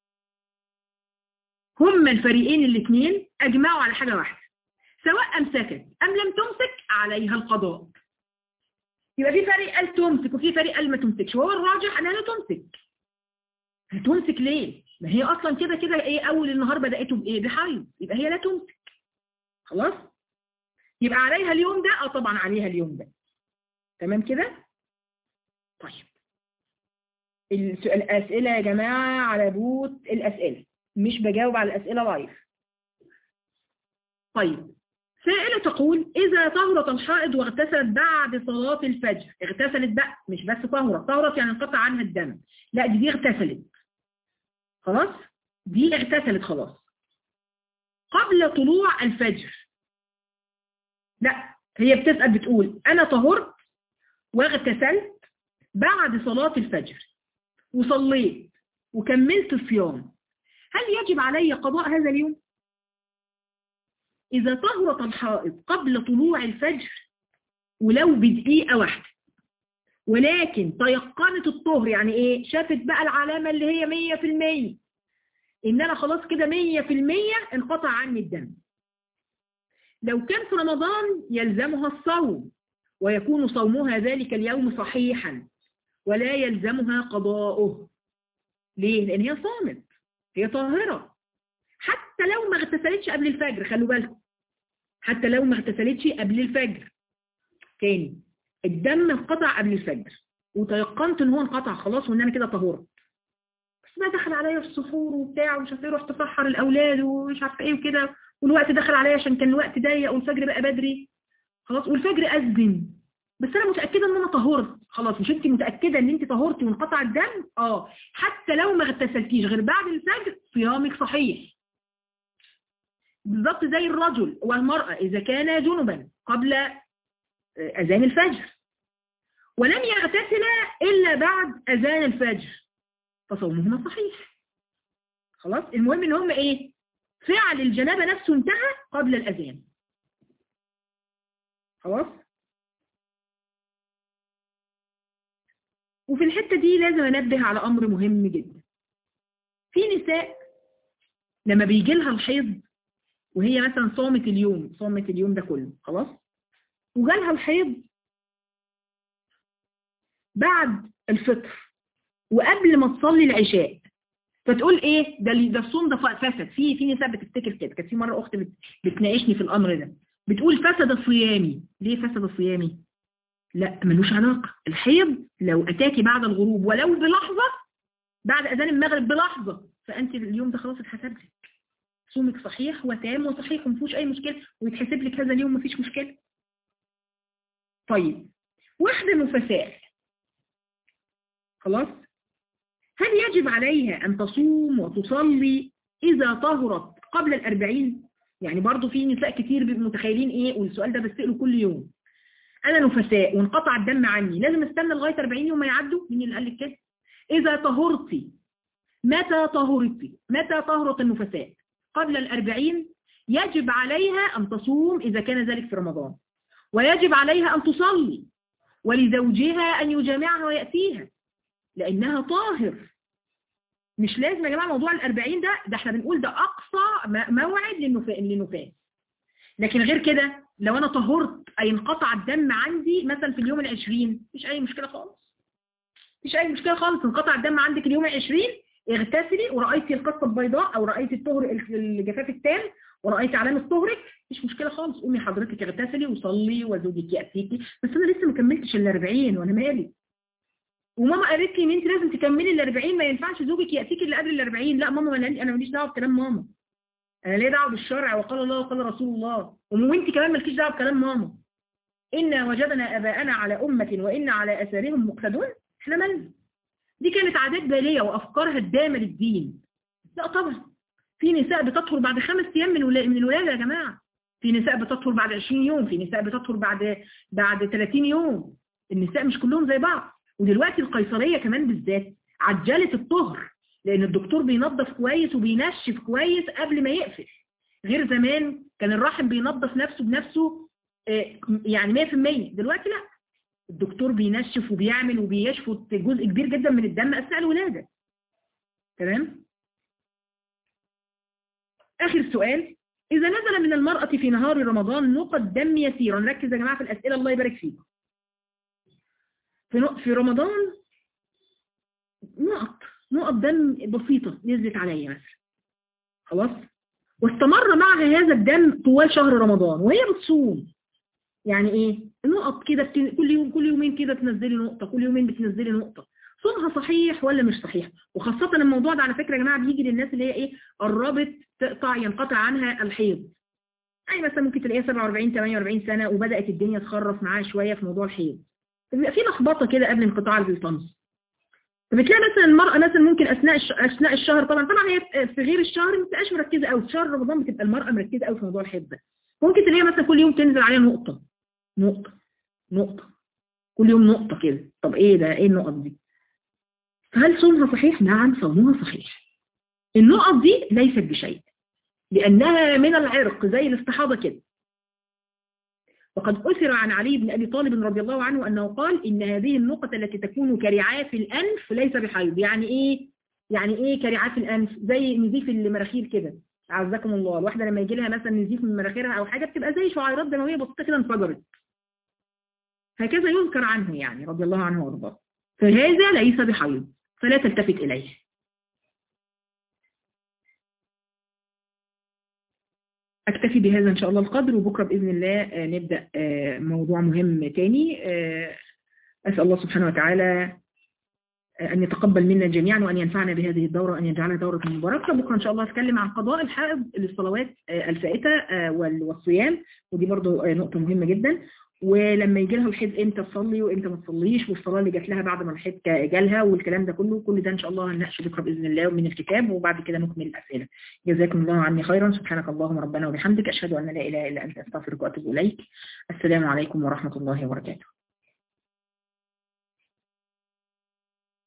هما الفريقين الاثنين أجمعوا على حاجة واحدة سواء أمسكت أم لم تمسك عليها القضاء يبقى في فريق قال تمسك وفي فريق قال ما تمسكش وهو الراجح أنها لا تمسك هتمسك ليه؟ ما هي أصلا كده كده إيه أول النهار بدأته بإيه؟ بحيض يبقى هي لا تمسك خلاص؟ يبقى عليها اليوم ده اه طبعا عليها اليوم ده تمام كده؟ طيب الأسئلة يا جماعة على بوت الأسئلة مش بجاوب على الأسئلة لايف طيب سائلة تقول إذا طهرت الحائض واغتسلت بعد صلاة الفجر اغتسلت بقى مش بس طهرت طهرت يعني انقطع عنها الدم لا دي, دي اغتسلت خلاص دي اغتسلت خلاص قبل طلوع الفجر لا هي بتسأل بتقول أنا طهرت واغتسلت بعد صلاة الفجر وصليت وكملت الصيام هل يجب علي قضاء هذا اليوم؟ إذا طهرت الحائض قبل طلوع الفجر ولو بدقيقة واحدة ولكن تيقنت الطهر يعني ايه شافت بقى العلامة اللي هي مية في المية ان انا خلاص كده مية في المية انقطع عني الدم لو كان في رمضان يلزمها الصوم ويكون صومها ذلك اليوم صحيحا ولا يلزمها قضاؤه ليه؟ لأن هي صامت هي طاهرة حتى لو ما اغتسلتش قبل الفجر خلوا بالكم حتى لو ما اغتسلتش قبل الفجر تاني الدم انقطع قبل الفجر وتيقنت ان هو انقطع خلاص وان انا كده طهورت بس بقى دخل عليا السحور وبتاع ومش عارفه ايه رحت افحر الاولاد ومش عارفه ايه وكده والوقت دخل عليا عشان كان الوقت ضيق والفجر بقى بدري خلاص والفجر اذن بس انا متاكده ان انا طهرت خلاص مش انت متاكده ان انت طهرتي وانقطع الدم اه حتى لو ما اغتسلتيش غير بعد الفجر صيامك صحيح بالظبط زي الرجل والمراه اذا كان جنبا قبل اذان الفجر ولم يغتسلا الا بعد اذان الفجر فصومهما صحيح خلاص المهم ان هم ايه فعل الجنابه نفسه انتهى قبل الاذان خلاص وفي الحتة دي لازم انبه على امر مهم جدا في نساء لما بيجي لها الحيض وهي مثلا صامت اليوم صامت اليوم ده كله خلاص وجالها الحيض بعد الفطر وقبل ما تصلي العشاء فتقول ايه ده ده الصوم ده فسد في في نساء بتفتكر كده كانت في مره اخت بتناقشني في الامر ده بتقول فسد صيامي ليه فسد صيامي لا ملوش علاقة الحيض لو أتاكي بعد الغروب ولو بلحظة بعد أذان المغرب بلحظة فأنت اليوم ده خلاص اتحسب لك صومك صحيح وتام وصحيح ومفيش أي مشكلة ويتحسب لك هذا اليوم مفيش مشكلة طيب واحدة نفساء خلاص هل يجب عليها أن تصوم وتصلي إذا طهرت قبل الأربعين يعني برضو في نساء كتير بيبقوا متخيلين إيه والسؤال ده بسأله كل يوم انا نفساء وانقطع الدم عني لازم استنى لغايه 40 يوم ما يعدوا مين اللي قال لك كده اذا طهرتي متى طهرتي متى طهرت النفساء قبل الأربعين يجب عليها أن تصوم إذا كان ذلك في رمضان ويجب عليها أن تصلي ولزوجها أن يجامعها ويأتيها لأنها طاهر مش لازم يا جماعة موضوع الأربعين ده ده احنا بنقول ده أقصى موعد للنفاس لكن غير كده لو أنا طهرت أي انقطع الدم عندي مثلا في اليوم العشرين مفيش أي مشكلة خالص مفيش أي مشكلة خالص انقطع الدم عندك اليوم العشرين اغتسلي ورأيتي القصة البيضاء أو رأيتي الطهر الجفاف التام ورأيتي علامة طهرك مفيش مشكلة خالص قومي حضرتك اغتسلي وصلي وزوجك يأتيكي بس أنا لسه ما كملتش ال 40 وأنا مالي وماما قالت لي ان انت لازم تكملي ال 40 ما ينفعش زوجك ياتيك اللي قبل ال 40 لا ماما انا ماليش دعوه بكلام ماما انا ليه دعوه بالشرع وقال الله وقال رسول الله وانت كمان مالكيش دعوه بكلام ماما إنا وجدنا أباءنا على أمة وإنا على أثارهم مقتدون احنا مالنا دي كانت عادات بالية وأفكار هدامة للدين لا طبعا في نساء بتطهر بعد خمس أيام من من الولادة يا جماعة في نساء بتطهر بعد 20 يوم في نساء بتطهر بعد بعد 30 يوم النساء مش كلهم زي بعض ودلوقتي القيصرية كمان بالذات عجلت الطهر لأن الدكتور بينظف كويس وبينشف كويس قبل ما يقفل غير زمان كان الرحم بينظف نفسه بنفسه يعني 100% دلوقتي لا الدكتور بينشف وبيعمل وبيشفط جزء كبير جدا من الدم أثناء الولادة تمام آخر سؤال إذا نزل من المرأة في نهار رمضان نقط دم يسيرا نركز يا جماعة في الأسئلة الله يبارك فيكم في في رمضان نقط نقط دم بسيطة نزلت عليا مثلا خلاص واستمر معها هذا الدم طوال شهر رمضان وهي بتصوم يعني ايه نقط كده بتن... كل يوم كل يومين كده تنزلي نقطة كل يومين بتنزلي نقطة صومها صحيح ولا مش صحيح وخاصة الموضوع ده على فكرة يا جماعة بيجي للناس اللي هي ايه قربت تقطع ينقطع عنها الحيض يعني مثلا ممكن تلاقيها 47 48 سنة وبدأت الدنيا تخرف معاها شوية في موضوع الحيض بيبقى في لخبطة كده قبل انقطاع البلطنس فبتلاقي مثلا المرأة مثلا ممكن أثناء أثناء الشهر طبعا طبعا هي في غير الشهر ما بتبقاش مركزة قوي في شهر رمضان بتبقى المرأة مركزة قوي في موضوع الحيض ده ممكن تلاقيها مثلا كل يوم تنزل عليها نقطة نقطة نقطة كل يوم نقطة كده طب ايه ده ايه النقط دي فهل صومها صحيح نعم صومها صحيح النقط دي ليست بشيء لأنها من العرق زي الاستحاضة كده وقد أثر عن علي بن أبي طالب رضي الله عنه أنه قال إن هذه النقط التي تكون كرعاف الأنف ليس بحيض يعني إيه يعني إيه كرعاف الأنف زي نزيف المراخير كده عزكم الله الواحدة لما يجي لها مثلا نزيف من مناخيرها أو حاجة بتبقى زي شعيرات دموية بسيطة كده انفجرت هكذا يذكر عنه يعني رضي الله عنه وارضاه فهذا ليس بحيض فلا تلتفت إليه أكتفي بهذا إن شاء الله القدر وبكرة بإذن الله نبدأ موضوع مهم تاني أسأل الله سبحانه وتعالى أن يتقبل منا جميعا وأن ينفعنا بهذه الدورة وأن يجعلها دورة مباركة بكرة إن شاء الله هتكلم عن قضاء الحائض للصلوات الفائتة والصيام ودي برضو نقطة مهمة جدا ولما يجي لها الحيض امتى تصلي وامتى ما تصليش والصلاه اللي جات لها بعد ما الحيض جالها والكلام ده كله كل ده ان شاء الله هنناقشه بكره باذن الله من الكتاب وبعد كده نكمل الاسئله جزاكم الله عني خيرا سبحانك اللهم ربنا وبحمدك اشهد ان لا اله الا انت استغفرك واتوب اليك السلام عليكم ورحمه الله وبركاته